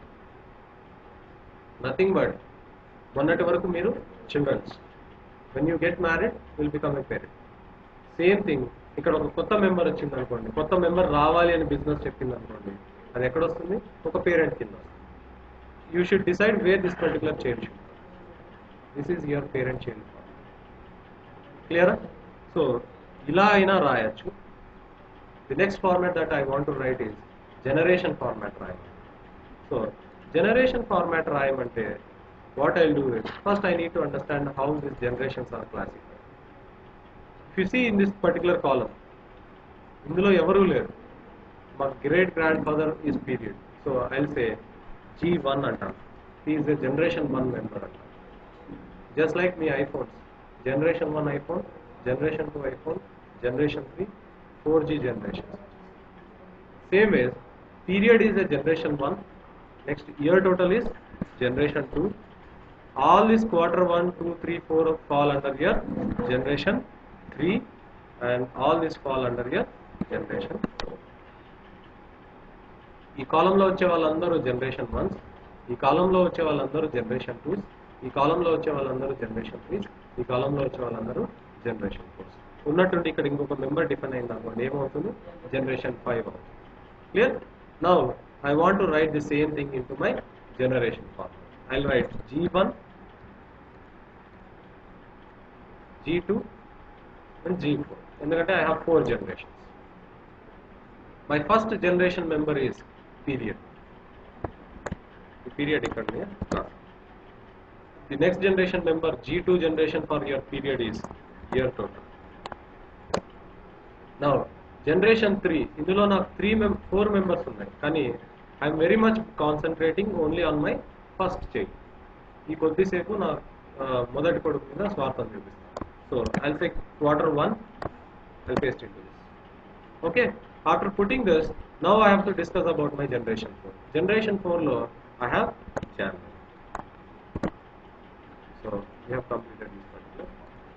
nothing but మొన్నటి వరకు మీరు childrens when you get married will become a parent same thing ఇక్కడ ఒక కొత్త member వచ్చింది అనుకోండి కొత్త member రావాలి అని బిజినెస్ చెప్పింది అనుకోండి అది ఎక్కడ వస్తుంది ఒక పేరెంట్ కింద you should decide where this particular child should this is your parent child క్లియరా సో ఇలా అయినా రాయొచ్చు the next format that I want to write is generation format రాయాలి సో జనరేషన్ ఫార్మాట్ రాయమంటే what I'll do is first I need to understand how these generations are classified. If you see in this particular column, ఇందులో ఎవరూ లేరు మా great grandfather is period so I say G one అంటాను is a generation one member అంట just like మీ iPhones generation one iPhone generation two iPhone generation three four G generation same ways period is a generation one next year total is generation two all this quarter 1 2 3 4 fall under your generation 3 and all this fall under your generation 4 ఈ కాలంలో వచ్చే వాళ్ళందరూ generation once ఈ కాలంలో వచ్చే వాళ్ళందరూ generation twos ఈ కాలంలో వచ్చే వాళ్ళందరూ జనరేషన్ త్రీస్ ఈ కాలంలో వచ్చే వాళ్ళందరూ జనరేషన్ ఫోర్స్ ఉన్నట్టుండి ఇక్కడ ఇంకొక మెంబర్ డిపెండ్ అయింది అనుకోండి ఏమవుతుంది జనరేషన్ ఫైవ్ అవుతుంది clear now I want to write the same thing in to my generation form I write G one G2 and G4 ఎందుకంటే I have four generations. My first generation member is period. The period ఇక్కడ ఉంది, కాదు. The next generation member G2 generation for your period is year total. Now generation 3 ఇందులో నాకు three మెం four members ఉన్నాయి కానీ I'm very much concentrating only on my first child ఈ కొద్దిసేపు నా ఆ, మొదటి కొడుకు మీద స్వార్థం చూపిస్తాను so I'll take quarter one I'll paste in to this okay after putting this now I have to discuss about my generation four generation ఫోర్లో I have Jan so you have completed this particular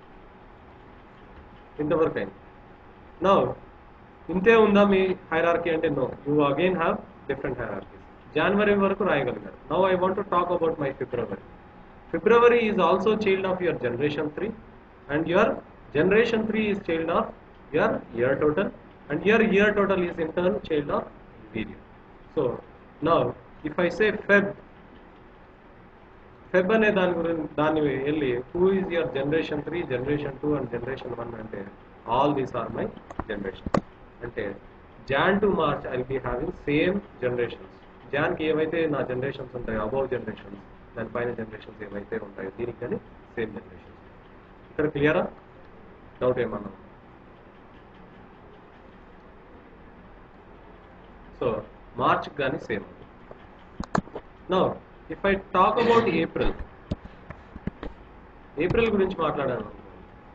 ఇంతవరకు అయింది now ఇంతే ఉందా మీ hierarchy అంటే no you again have different hierarchies జనవరి వరకు రాయగలిగారు now I want to talk about my February February is also child of your generation 3 and your generation 3 is child of your year total and your year total is in turn child of period. So now if I say Feb, Feb అనే దాని గురించి దాన్ని వెళ్ళి who is your generation three generation two and generation one అంటే all these are my generation అంటే Jan to March I be having same generations జాన్కి ఏవైతే నా జనరేషన్స్ ఉంటాయో అబౌవ్ జనరేషన్స్ దానిపైన జనరేషన్స్ ఏవైతే ఉంటాయో దీనికి కానీ సేమ్ జనరేషన్స్ ఇక్కడ క్లియరా డౌట్ ఏమన్నా సో మార్చ్ కానీ same no if I talk about April April గురించి మాట్లాడాను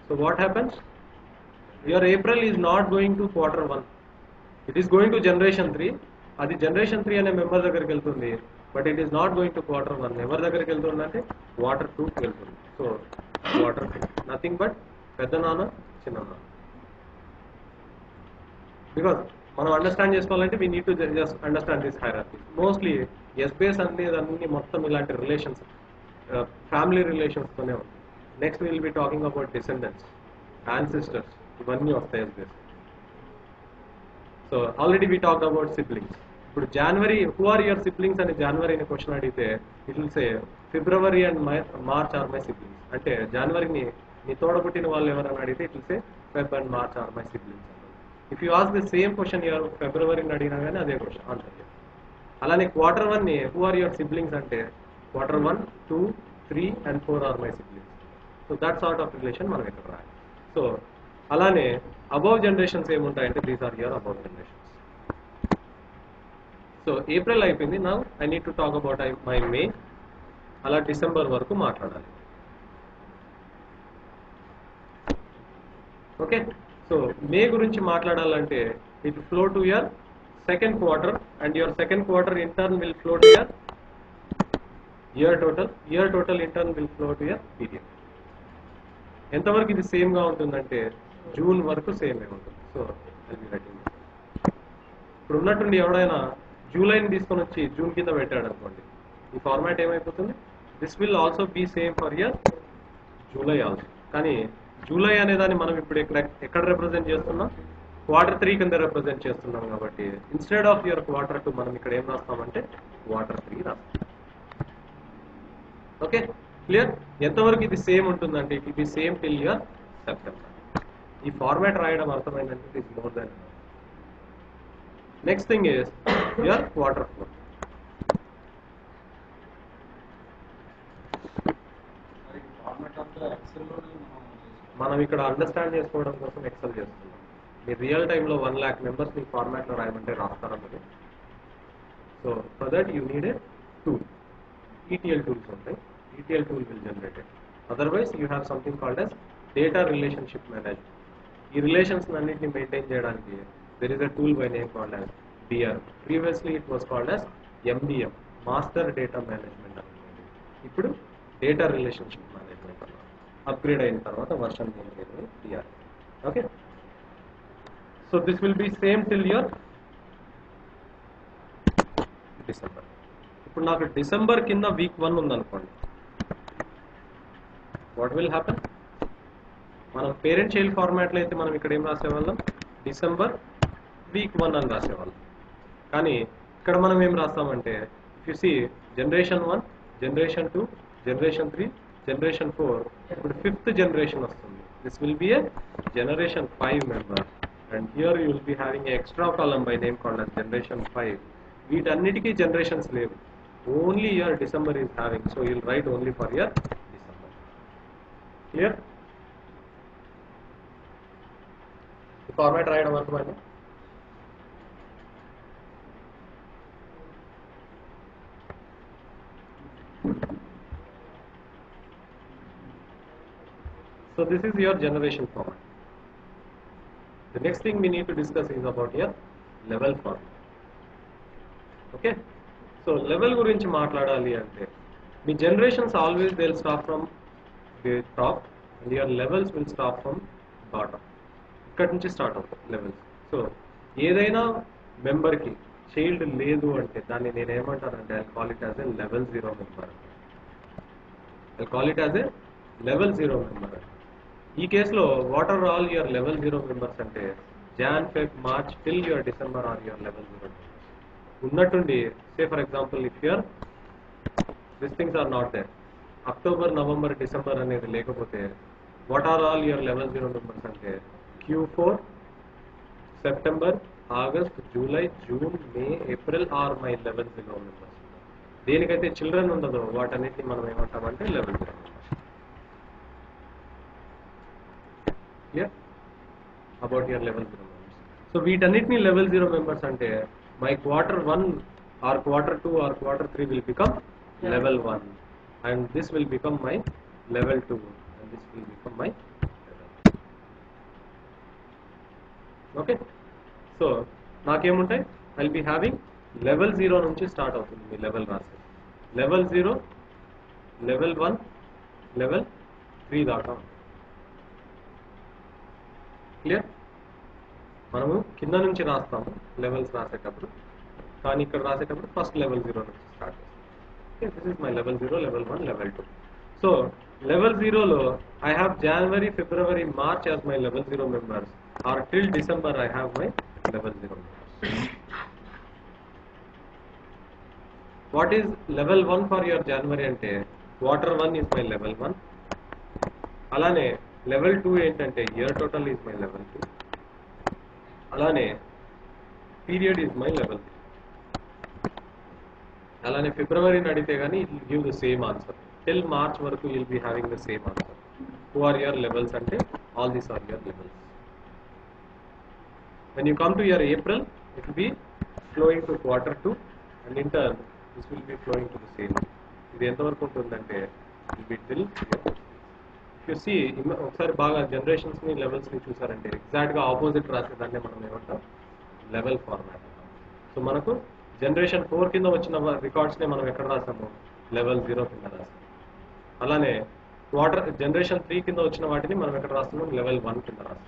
so what happens your April is not going to quarter one it is going to generation three అది జనరేషన్ త్రీ అనే member దగ్గరికి వెళ్తుంది but it is not going to quarter one ఎవరి దగ్గరికి వెళ్తుంది అంటే వాటర్ టూకి వెళ్తుంది so quarter two nothing but పెద్ద నాన్న చిన్న నాన్న బికాస్ మనం అండర్స్టాండ్ చేసుకోవాలంటే we need to just understand this hierarchy mostly S base అనేది అన్ని మొత్తం ఇలాంటి రిలేషన్స్ ఫ్యామిలీ రిలేషన్స్తోనే ఉంది next will be talking about descendants ancestors ఇవన్నీ వస్తాయి S base so already we talk about siblings ఇప్పుడు January who are your siblings అని జనవరి అనే క్వశ్చన్ అడిగితే it will say February and my March are my siblings అంటే జనవరిని నీ తోడబుట్టిన వాళ్ళు ఎవరైనా అడిగితే it will say Feb and March are my siblings if you ask the same question your ఫిబ్రవరిని అడిగినా కానీ అదే క్వశ్చన్ ఆన్సర్ అలానే క్వార్టర్ వన్ ని హూ ఆర్ యువర్ సిబ్లింగ్స్ అంటే quarter one two three and four are my siblings so that sort of relation మనం ఇక్కడ రాయాలి సో అలానే అబౌవ్ జనరేషన్స్ ఏముంటాయంటే these are your above generations so April అయిపోయింది నా I need to talk about my May అలా December వరకు మాట్లాడాలి ఓకే సో మే గురించి మాట్లాడాలంటే it flow to your second quarter and your second quarter in turn will flow to your year total year total in turn will flow to your period ఎంతవరకు ఇది same గా ఉంటుందంటే June వరకు same ఉంటుంది so ఇప్పుడు ఉన్నట్టుండి ఎవడైనా జూలైని తీసుకొని వచ్చి జూన్ కింద పెట్టాడు అనుకోండి ఈ ఫార్మాట్ ఏమైపోతుంది this will also be same for year July also కానీ జూలై అనే దాన్ని మనం ఇప్పుడు ఎక్కడ ఎక్కడ రిప్రజెంట్ చేస్తున్నాం క్వార్టర్ త్రీ కింద రిప్రజెంట్ చేస్తున్నాం కాబట్టి instead of your quarter two మనం ఇక్కడ ఏం రాస్తామంటే క్వార్టర్ త్రీ రాస్తాం ఓకే క్లియర్ ఎంతవరకు ఇది సేమ్ ఉంటుందంటే it be same till your September ఈ ఫార్మాట్ రాయడం అర్థమైందంటే it is more than next thing is your quarter four మరి ఫార్మాట్ అంతా ఎక్సెల్లోనే మనం మనం ఇక్కడ అండర్స్టాండ్ చేసుకోవడం కోసం ఎక్సెల్ చేస్తున్నాం మీరు రియల్ టైంలో వన్ ల్యాక్ మెంబర్స్ మీ ఫార్మాట్లో రాయమంటే రాస్తారా మీరు so for that you need a tool ETL tools ఉంటాయి ETL tool will generated otherwise you have something called S data relationship management ఈ రిలేషన్స్ అన్నింటిని మెయింటైన్ చేయడానికి there is a tool by name called as DR previously it was called as MDM master data management ఇప్పుడు data relationship management అన్నారు upgrade అయిన తర్వాత version DR okay so this will be same till year December ఇప్పుడు నాకు December కింద week one ఉందనుకోండి what will happen మనం parent child ఫార్మాట్లో అయితే మనం ఇక్కడ ఏం రాసేవాళ్ళం డిసెంబర్ వీక్ వన్ అని రాసేవాళ్ళం కానీ ఇక్కడ మనం ఏం రాస్తామంటే if you see generation one generation two generation three generation four ఇప్పుడు ఫిఫ్త్ జనరేషన్ వస్తుంది this will be a generation five member and here you will be having extra column by name called as generation five వీటన్నిటికీ generations లేవు only year December is having so you'll write only for year December clear format రాయడం అర్థమైంది So this is your generation format. The next thing we need to discuss is about your level format. Okay so level గురించి మాట్లాడాలి అంటే మీ generations always they will stop from the top and your levels will stop from bottom ఇక్కడ నుంచి start అవుతాయి levels so ఏదైనా మెంబర్కి child లేదు అంటే దాన్ని నేను ఏమంటానంటే I call it as a level zero member I call it as a level zero member ఈ కేసులో what are all your level zero members అంటే Jan Feb March till your December are your level zero members ఉన్నట్టుండి say for example if your this things are not there October November December అనేది లేకపోతే what are all your level zero members అంటే Q four September August July June May April are my level zero members దేనికైతే children ఉండదో వాటన్నిటిని మనం ఏమంటామంటే level zero members clear about your level zero members so వీటన్నిటిని level zero members అంటే my quarter one or quarter two or quarter three will become level one and this will become my level two and this will become my level okay so నాకేముంటాయి I be having level zero నుంచి start అవుతుంది మీ level రాసే level zero level one level three దాకా clear మనము కింద నుంచి రాస్తాము లెవెల్స్ రాసేటప్పుడు కానీ ఇక్కడ రాసేటప్పుడు ఫస్ట్ లెవెల్ జీరో నుంచి స్టార్ట్ చేస్తాం this is my level zero level one level two so level జీరోలో I have January February March as my level zero members or till December I have my level zero members what is level one for your January అంటే quarter one is my level one అలానే level two ఏంటంటే year total is my level two అలానే period is my level three అలానే ఫిబ్రవరిని అడిగితే కానీ it give the same answer till March వరకు will be having the same answer two are your levels అంటే all these are your levels when you come to your April, it will be flowing to quarter two, and in turn, this will be flowing to the same. ఇది ఎంతవరకు ఉంటుందంటే will be till you see ఒకసారి బాగా generations ని levels ని చూసారంటే exact గా opposite రాసేదాన్ని మనం ఏమంటాం లెవెల్ ఫార్మాట్ సో మనకు జనరేషన్ ఫోర్ కింద వచ్చిన రికార్డ్స్ ని మనం ఎక్కడ రాసాము లెవెల్ జీరో కింద రాసాము అలానే వాటర్ జనరేషన్ త్రీ కింద వచ్చిన వాటిని మనం ఎక్కడ రాస్తున్నాం లెవెల్ వన్ కింద రాస్తాం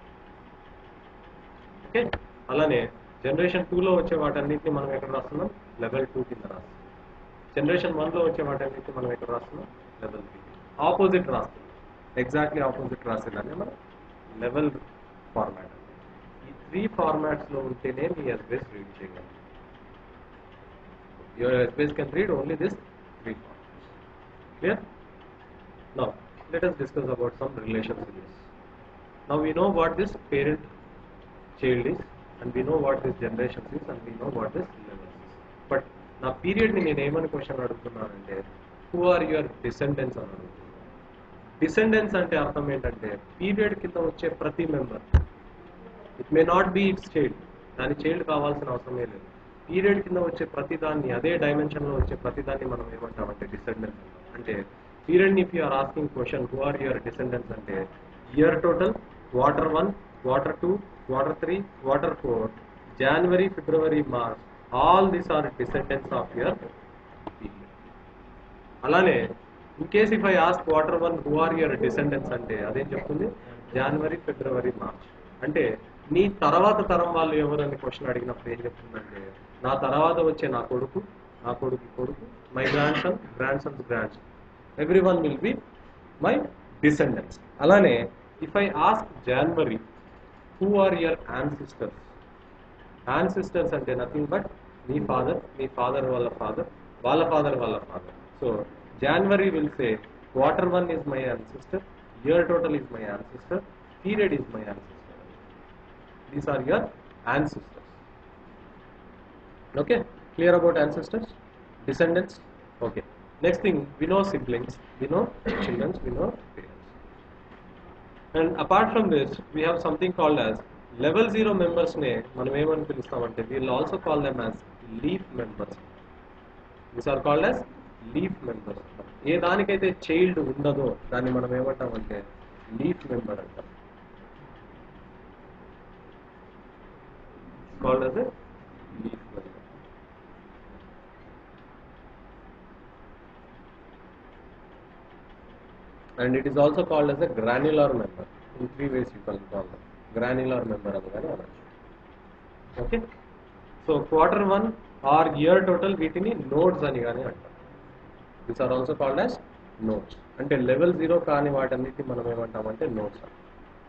ఓకే అలానే జనరేషన్ టూలో వచ్చే వాటన్నిటిని మనం ఎక్కడ రాస్తున్నాం లెవెల్ టూ కింద రాస్తున్నాం జనరేషన్ వన్లో వచ్చే వాటన్నిటిని మనం ఎక్కడ రాస్తున్నాం లెవెల్ త్రీ ఆపోజిట్ రాస్తున్నాం ఎగ్జాక్ట్లీ ఆపోజిట్ రాసేదాన్ని మనం లెవెల్ ఫార్మాట్ ఈ త్రీ ఫార్మాట్స్లో ఉంటేనే మీ ఎస్బీఎస్ రీడ్ చేయగలం your SBS can read only this three formats clear now let us discuss about some relations in this. Now we know what this parent child is and we know what this generation is and we know what this level is. But నా period ని నేను ఏమని question అడుగుతున్నానంటే who are your descendants అని అడుగుతున్నాను descendants అంటే అర్థం ఏంటంటే పీరియడ్ కింద వచ్చే ప్రతి member it may not be its child దాని చైల్డ్ కావాల్సిన అవసరమే లేదు పీరియడ్ కింద వచ్చే ప్రతి దాన్ని అదే డైమెన్షన్ లో వచ్చే ప్రతి దాన్ని మనం ఏమంటామంటే డిసెండెన్స్ అంటే period if you are asking question who are your descendants అంటే year total quarter one quarter two quarter three quarter four January February March all these are descendants of your period అలానే in case if I ask quarter one who are your descendants అంటే అదేం చెప్తుంది జనవరి February March అంటే నీ తర్వాత తరం వాళ్ళు ఎవరని క్వశ్చన్ అడిగినప్పుడు ఏం చెప్తుందంటే నా తర్వాత వచ్చే నా కొడుకు నా కొడుకు కొడుకు my grandson grandsons grandson everyone will be my descendants అలానే if I ask January who are your ancestors ancestors అంటే నథింగ్ బట్ మీ ఫాదర్ మీ ఫాదర్ వాళ్ళ ఫాదర్ వాళ్ళ ఫాదర్ వాళ్ళ father so January will say quarter one is my ancestor year total is my ancestor period is my ancestor these are your ancestors okay clear about ancestors descendants okay next thing we know siblings we know childrens we know parents and apart from this we have something called as level zero members నే మనం ఏమని పిలుస్తామంటే we'll also call them as leaf members these are called as leaf members a దానికైతే చైల్డ్ ఉండదో దాన్ని మనం ఏమంటామంటే లీఫ్ మెంబర్ అంటాం called as a leaf member and it is also called as a granular member. In three ways you can call them. Granular member అని కానీ అనొచ్చు okay so quarter one or year total వీటిని notes అని కానీ అంటాం these are also called as notes అంటే level zero కాని వాటన్నిటిని మనం ఏమంటామంటే నోట్స్ అంటాం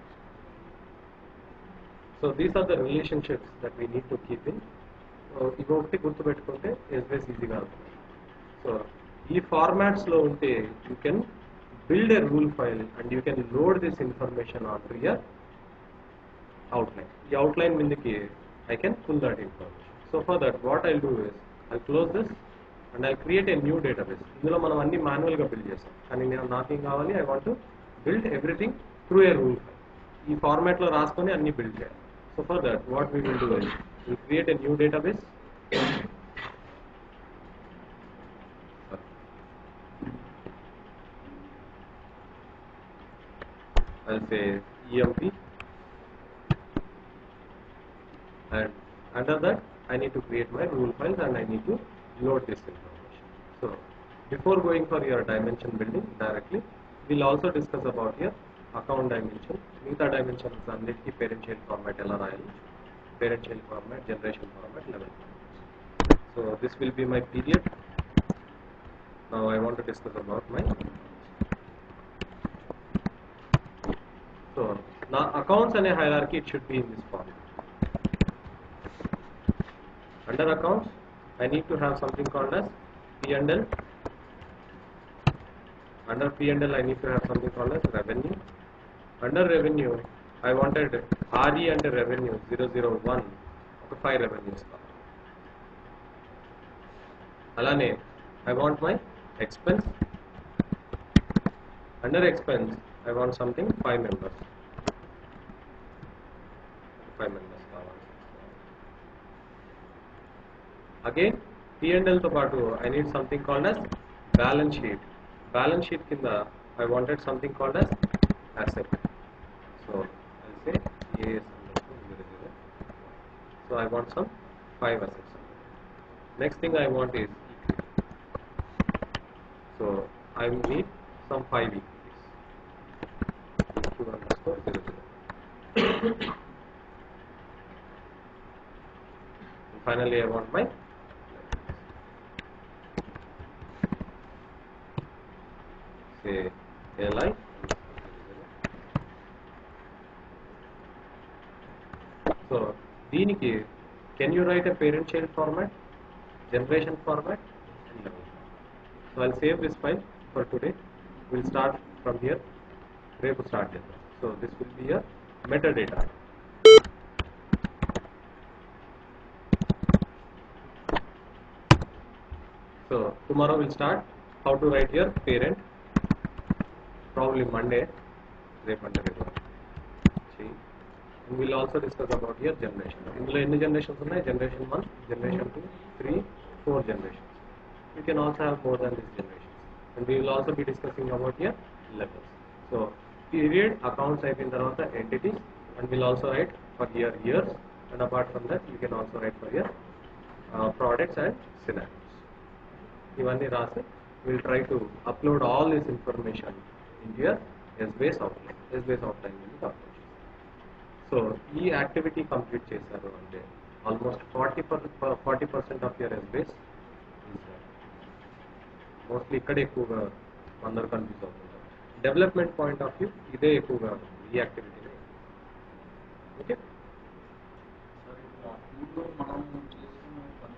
so these are the relationships that we need to keep in ఇవి ఒకటి గుర్తుపెట్టుకుంటే ఎస్బీఎస్ ఈజీగా అవుతుంది సో ఈ ఫార్మాట్స్ లో ఉంటే you can build a rule file and you can load this information onto your outline. The outline మీదకి I can pull that information. So for that what I'll do is I'll close this and I'll create a new database. ఇందులో మనం అన్ని manual గా build చేస్తాం కానీ నేను నాకేం కావాలి I want to build everything through a rule file ఈ ఫార్మాట్ లో రాసుకొని అన్ని బిల్డ్ చేయాలి so for that what we will do is will create a new database I'll say EMP and under that I need to create my rule files and I need to load this information. So before going for your dimension building directly, we'll also discuss about your account dimension. మిగతా dimensions అన్నిటికీ parent child format ఎలా రాయాలి parent child format generation format level so this will be my period now I want to discuss about my so నా accounts అనే hierarchy it should be in this form under accounts I need to have something called as P&L under P&L I need to have something called as revenue under revenue I wanted RE and revenue 001 ఒక five revenues అలానే I want my expense under expense I want something five members five members కావాలి again P and L తో పాటు I need something called as balance sheet balance sheet కింద I wanted something called as asset so I say AS so I want some five assets next thing I want is so I need some five equities finally I want my say li so దీనికి can you write a parent child format generation format and level so I'll save this file for today we'll start from here రేపు start చేద్దాం so this will be a metadata So tomorrow we'll start how to write your parent. Probably Monday. రేపు అంటే రేపు See. And we'll also discuss about your generation. ఇందులో ఎన్ని generations ఉన్నాయి generation one generation two three four generations you can also have more than this generation and we will also be discussing about year levels so period accounts అయిపోయిన తర్వాత entities and will also write for year years and apart from that you can also write for year products and scenarios ఇవన్నీ రాసి will try to upload all this information in your Essbase outline Essbase outline నుంచి upload so ఈ activity complete చేశారు అంటే almost forty forty percent of your Essbase mostly ఇక్కడే ఎక్కువగా అందరూ confuse అవుతుంటారు డెవలప్మెంట్ పాయింట్ ఆఫ్ వ్యూ ఇదే ఎక్కువగా ఉంది ఈ యాక్టివిటీ ఓకే సార్ ఇప్పుడు ఆ టూల్లో మనం చేసుకున్న పని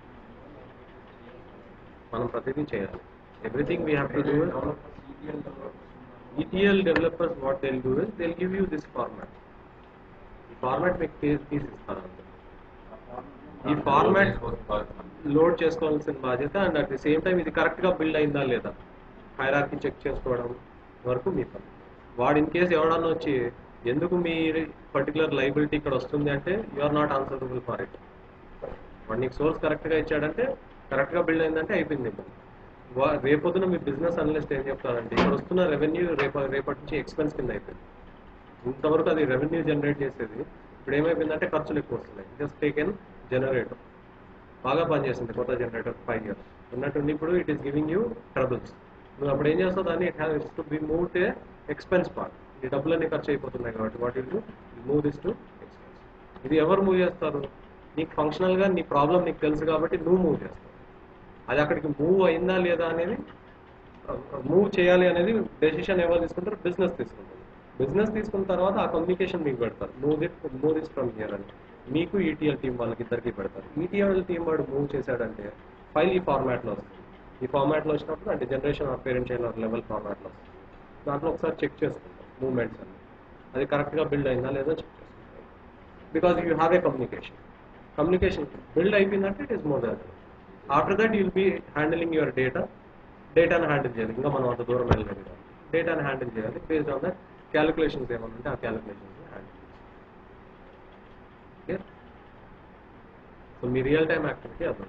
మనం ప్రతిదీ చేయాలి everything we have to do developers ETL developers ETL developers what they'll do is they'll give you this format. ఈ ఫార్మాట్ మీకు తీసి తీసి ఇస్తారు అంతే ఈ ఫార్మాట్ లోడ్ చేసుకోవాల్సిన బాధ్యత and at the same time ఇది కరెక్ట్ గా బిల్డ్ అయిందా లేదా హైరార్కి చెక్ చేసుకోవడం వరకు మీ పని వాడు ఇన్ కేసు ఎవడన్నా వచ్చి ఎందుకు మీ పర్టికులర్ లైబిలిటీ ఇక్కడ వస్తుంది అంటే you are not answerable for it వాడు నీకు సోర్స్ కరెక్ట్ గా ఇచ్చాడంటే కరెక్ట్ గా బిల్డ్ అయిందంటే అయిపోయింది ఇప్పుడు వా- రేపొద్దున మీ బిజినెస్ అనలిస్ట్ ఏం చెప్తారంటే ఇక్కడ వస్తున్న రెవెన్యూ రేప రేపటి నుంచి ఎక్స్పెన్స్ కింద అయిపోయింది ఇంతవరకు అది రెవెన్యూ జనరేట్ చేసేది ఇప్పుడు ఏమైపోయిందంటే ఖర్చులు ఎక్కువ వస్తున్నాయి జస్ట్ టేకెన్ జనరేటర్ బాగా పనిచేసింది కొత్త జనరేటర్ ఫైవ్ ఇయర్స్ ఉన్నట్టుండి ఇప్పుడు it is giving you troubles నువ్వు అప్పుడు ఏం చేస్తావు దాన్ని it has to be move to expense part ఈ డబ్బులన్నీ ఖర్చు అయిపోతున్నాయి కాబట్టి what will move this to expense ఇది ఎవరు మూవ్ చేస్తారు నీకు ఫంక్షనల్ గా నీ ప్రాబ్లం నీకు తెలుసు కాబట్టి నువ్వు మూవ్ చేస్తావు అది అక్కడికి మూవ్ అయిందా లేదా అనేది మూవ్ చేయాలి అనేది డెసిషన్ ఎవరు తీసుకుంటారు బిజినెస్ తీసుకుంటారు బిజినెస్ తీసుకున్న తర్వాత ఆ కమ్యూనికేషన్ మీకు పెడతారు move it move this from here అని మీకు ఈటీఎల్ టీం వాళ్ళకి ఇద్దరికి పెడతారు ఈటీఎల్ టీం వాడు మూవ్ చేశాడంటే ఫైల్ ఈ ఫార్మాట్ లో వస్తుంది ఈ ఫార్మాట్ లో వచ్చినప్పుడు అంటే generation of parent child level format లో వస్తుంది దాంట్లో ఒకసారి చెక్ చేసుకుంటాం మూవ్మెంట్స్ అన్ని అది కరెక్ట్ గా బిల్డ్ అయిందా లేదా చెక్ చేసుకుంటాం because you have a communication communication build అయిపోయిందంటే it is more than after that you'll be handling your data డేటాను హ్యాండిల్ చేయాలి ఇంకా మనం అంత దూరం వెళ్ళలేదు డేటాను హ్యాండిల్ చేయాలి బేస్డ్ ఆన్ దట్ క్యాలిక్యులేషన్స్ ఏమన్నా ఉంటే ఆ క్యాలిక్యులేషన్స్ హ్యాండిల్ ఓకే సో మీ రియల్ టైమ్ యాక్టివిటీ అర్థం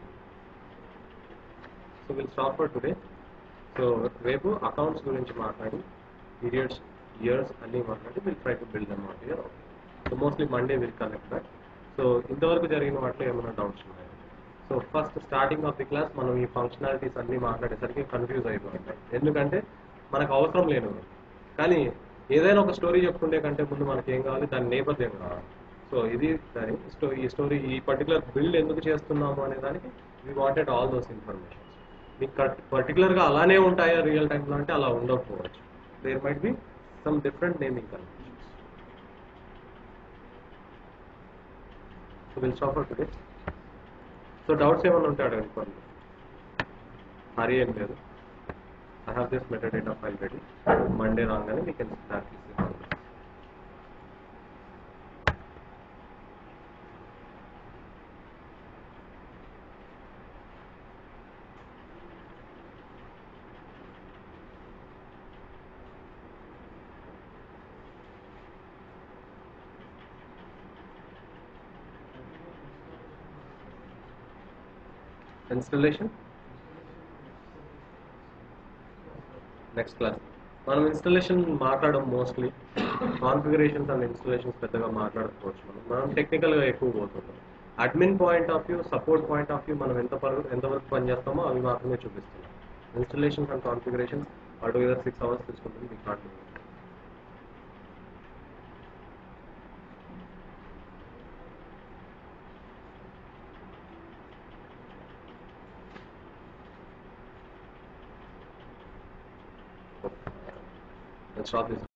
so will stop for today so రేపు అకౌంట్స్ గురించి మాట్లాడి పీరియడ్స్ ఇయర్స్ అన్నీ మాట్లాడి will try to build them out year so mostly Monday will connect back so ఇంతవరకు జరిగిన వాటిలో ఏమైనా డౌట్స్ ఉన్నాయి so first starting of the class మనం ఈ ఫంక్షనాలిటీస్ అన్ని మాట్లాడేసరికి కన్ఫ్యూజ్ అయిపోయింది ఎందుకంటే మనకు అవసరం లేనివి కానీ ఏదైనా ఒక స్టోరీ చెప్పుకునే కంటే ముందు మనకి ఏం కావాలి దాని నేపథ్యం కావాలి సో ఇది దాని స్టోరీ ఈ స్టోరీ ఈ పర్టికులర్ బిల్డ్ ఎందుకు చేస్తున్నాము అనే దానికి we wanted all those information మీకు పర్టికులర్గా అలానే ఉంటాయా రియల్ టైంలో అంటే అలా ఉండకపోవచ్చు there might be some different naming confusions so will stop for today so doubts ఏమైనా ఉంటే అడగండి కొన్ని హరి ఏం లేదు I have this meta data file ready Monday రాగానే మీకు స్టార్ట్ ఇన్స్టలేషన్ నెక్స్ట్ క్లాస్ మనం ఇన్స్టలేషన్ మాట్లాడడం మోస్ట్లీ కాన్ఫిగరేషన్స్ అండ్ ఇన్స్టలేషన్స్ పెద్దగా మాట్లాడుకోవచ్చు మనం మనం టెక్నికల్గా ఎక్కువ పోతుంటాం admin point of view support point of view మనం ఎంత పరు ఎంతవరకు పనిచేస్తామో అవి మాత్రమే చూపిస్తున్నాం ఇన్స్టలేషన్స్ అండ్ కాన్ఫిగరేషన్స్ అటు ఇదర్ సిక్స్ అవర్స్ తీసుకుంటుంది మీకు నాట్ Let's stop this.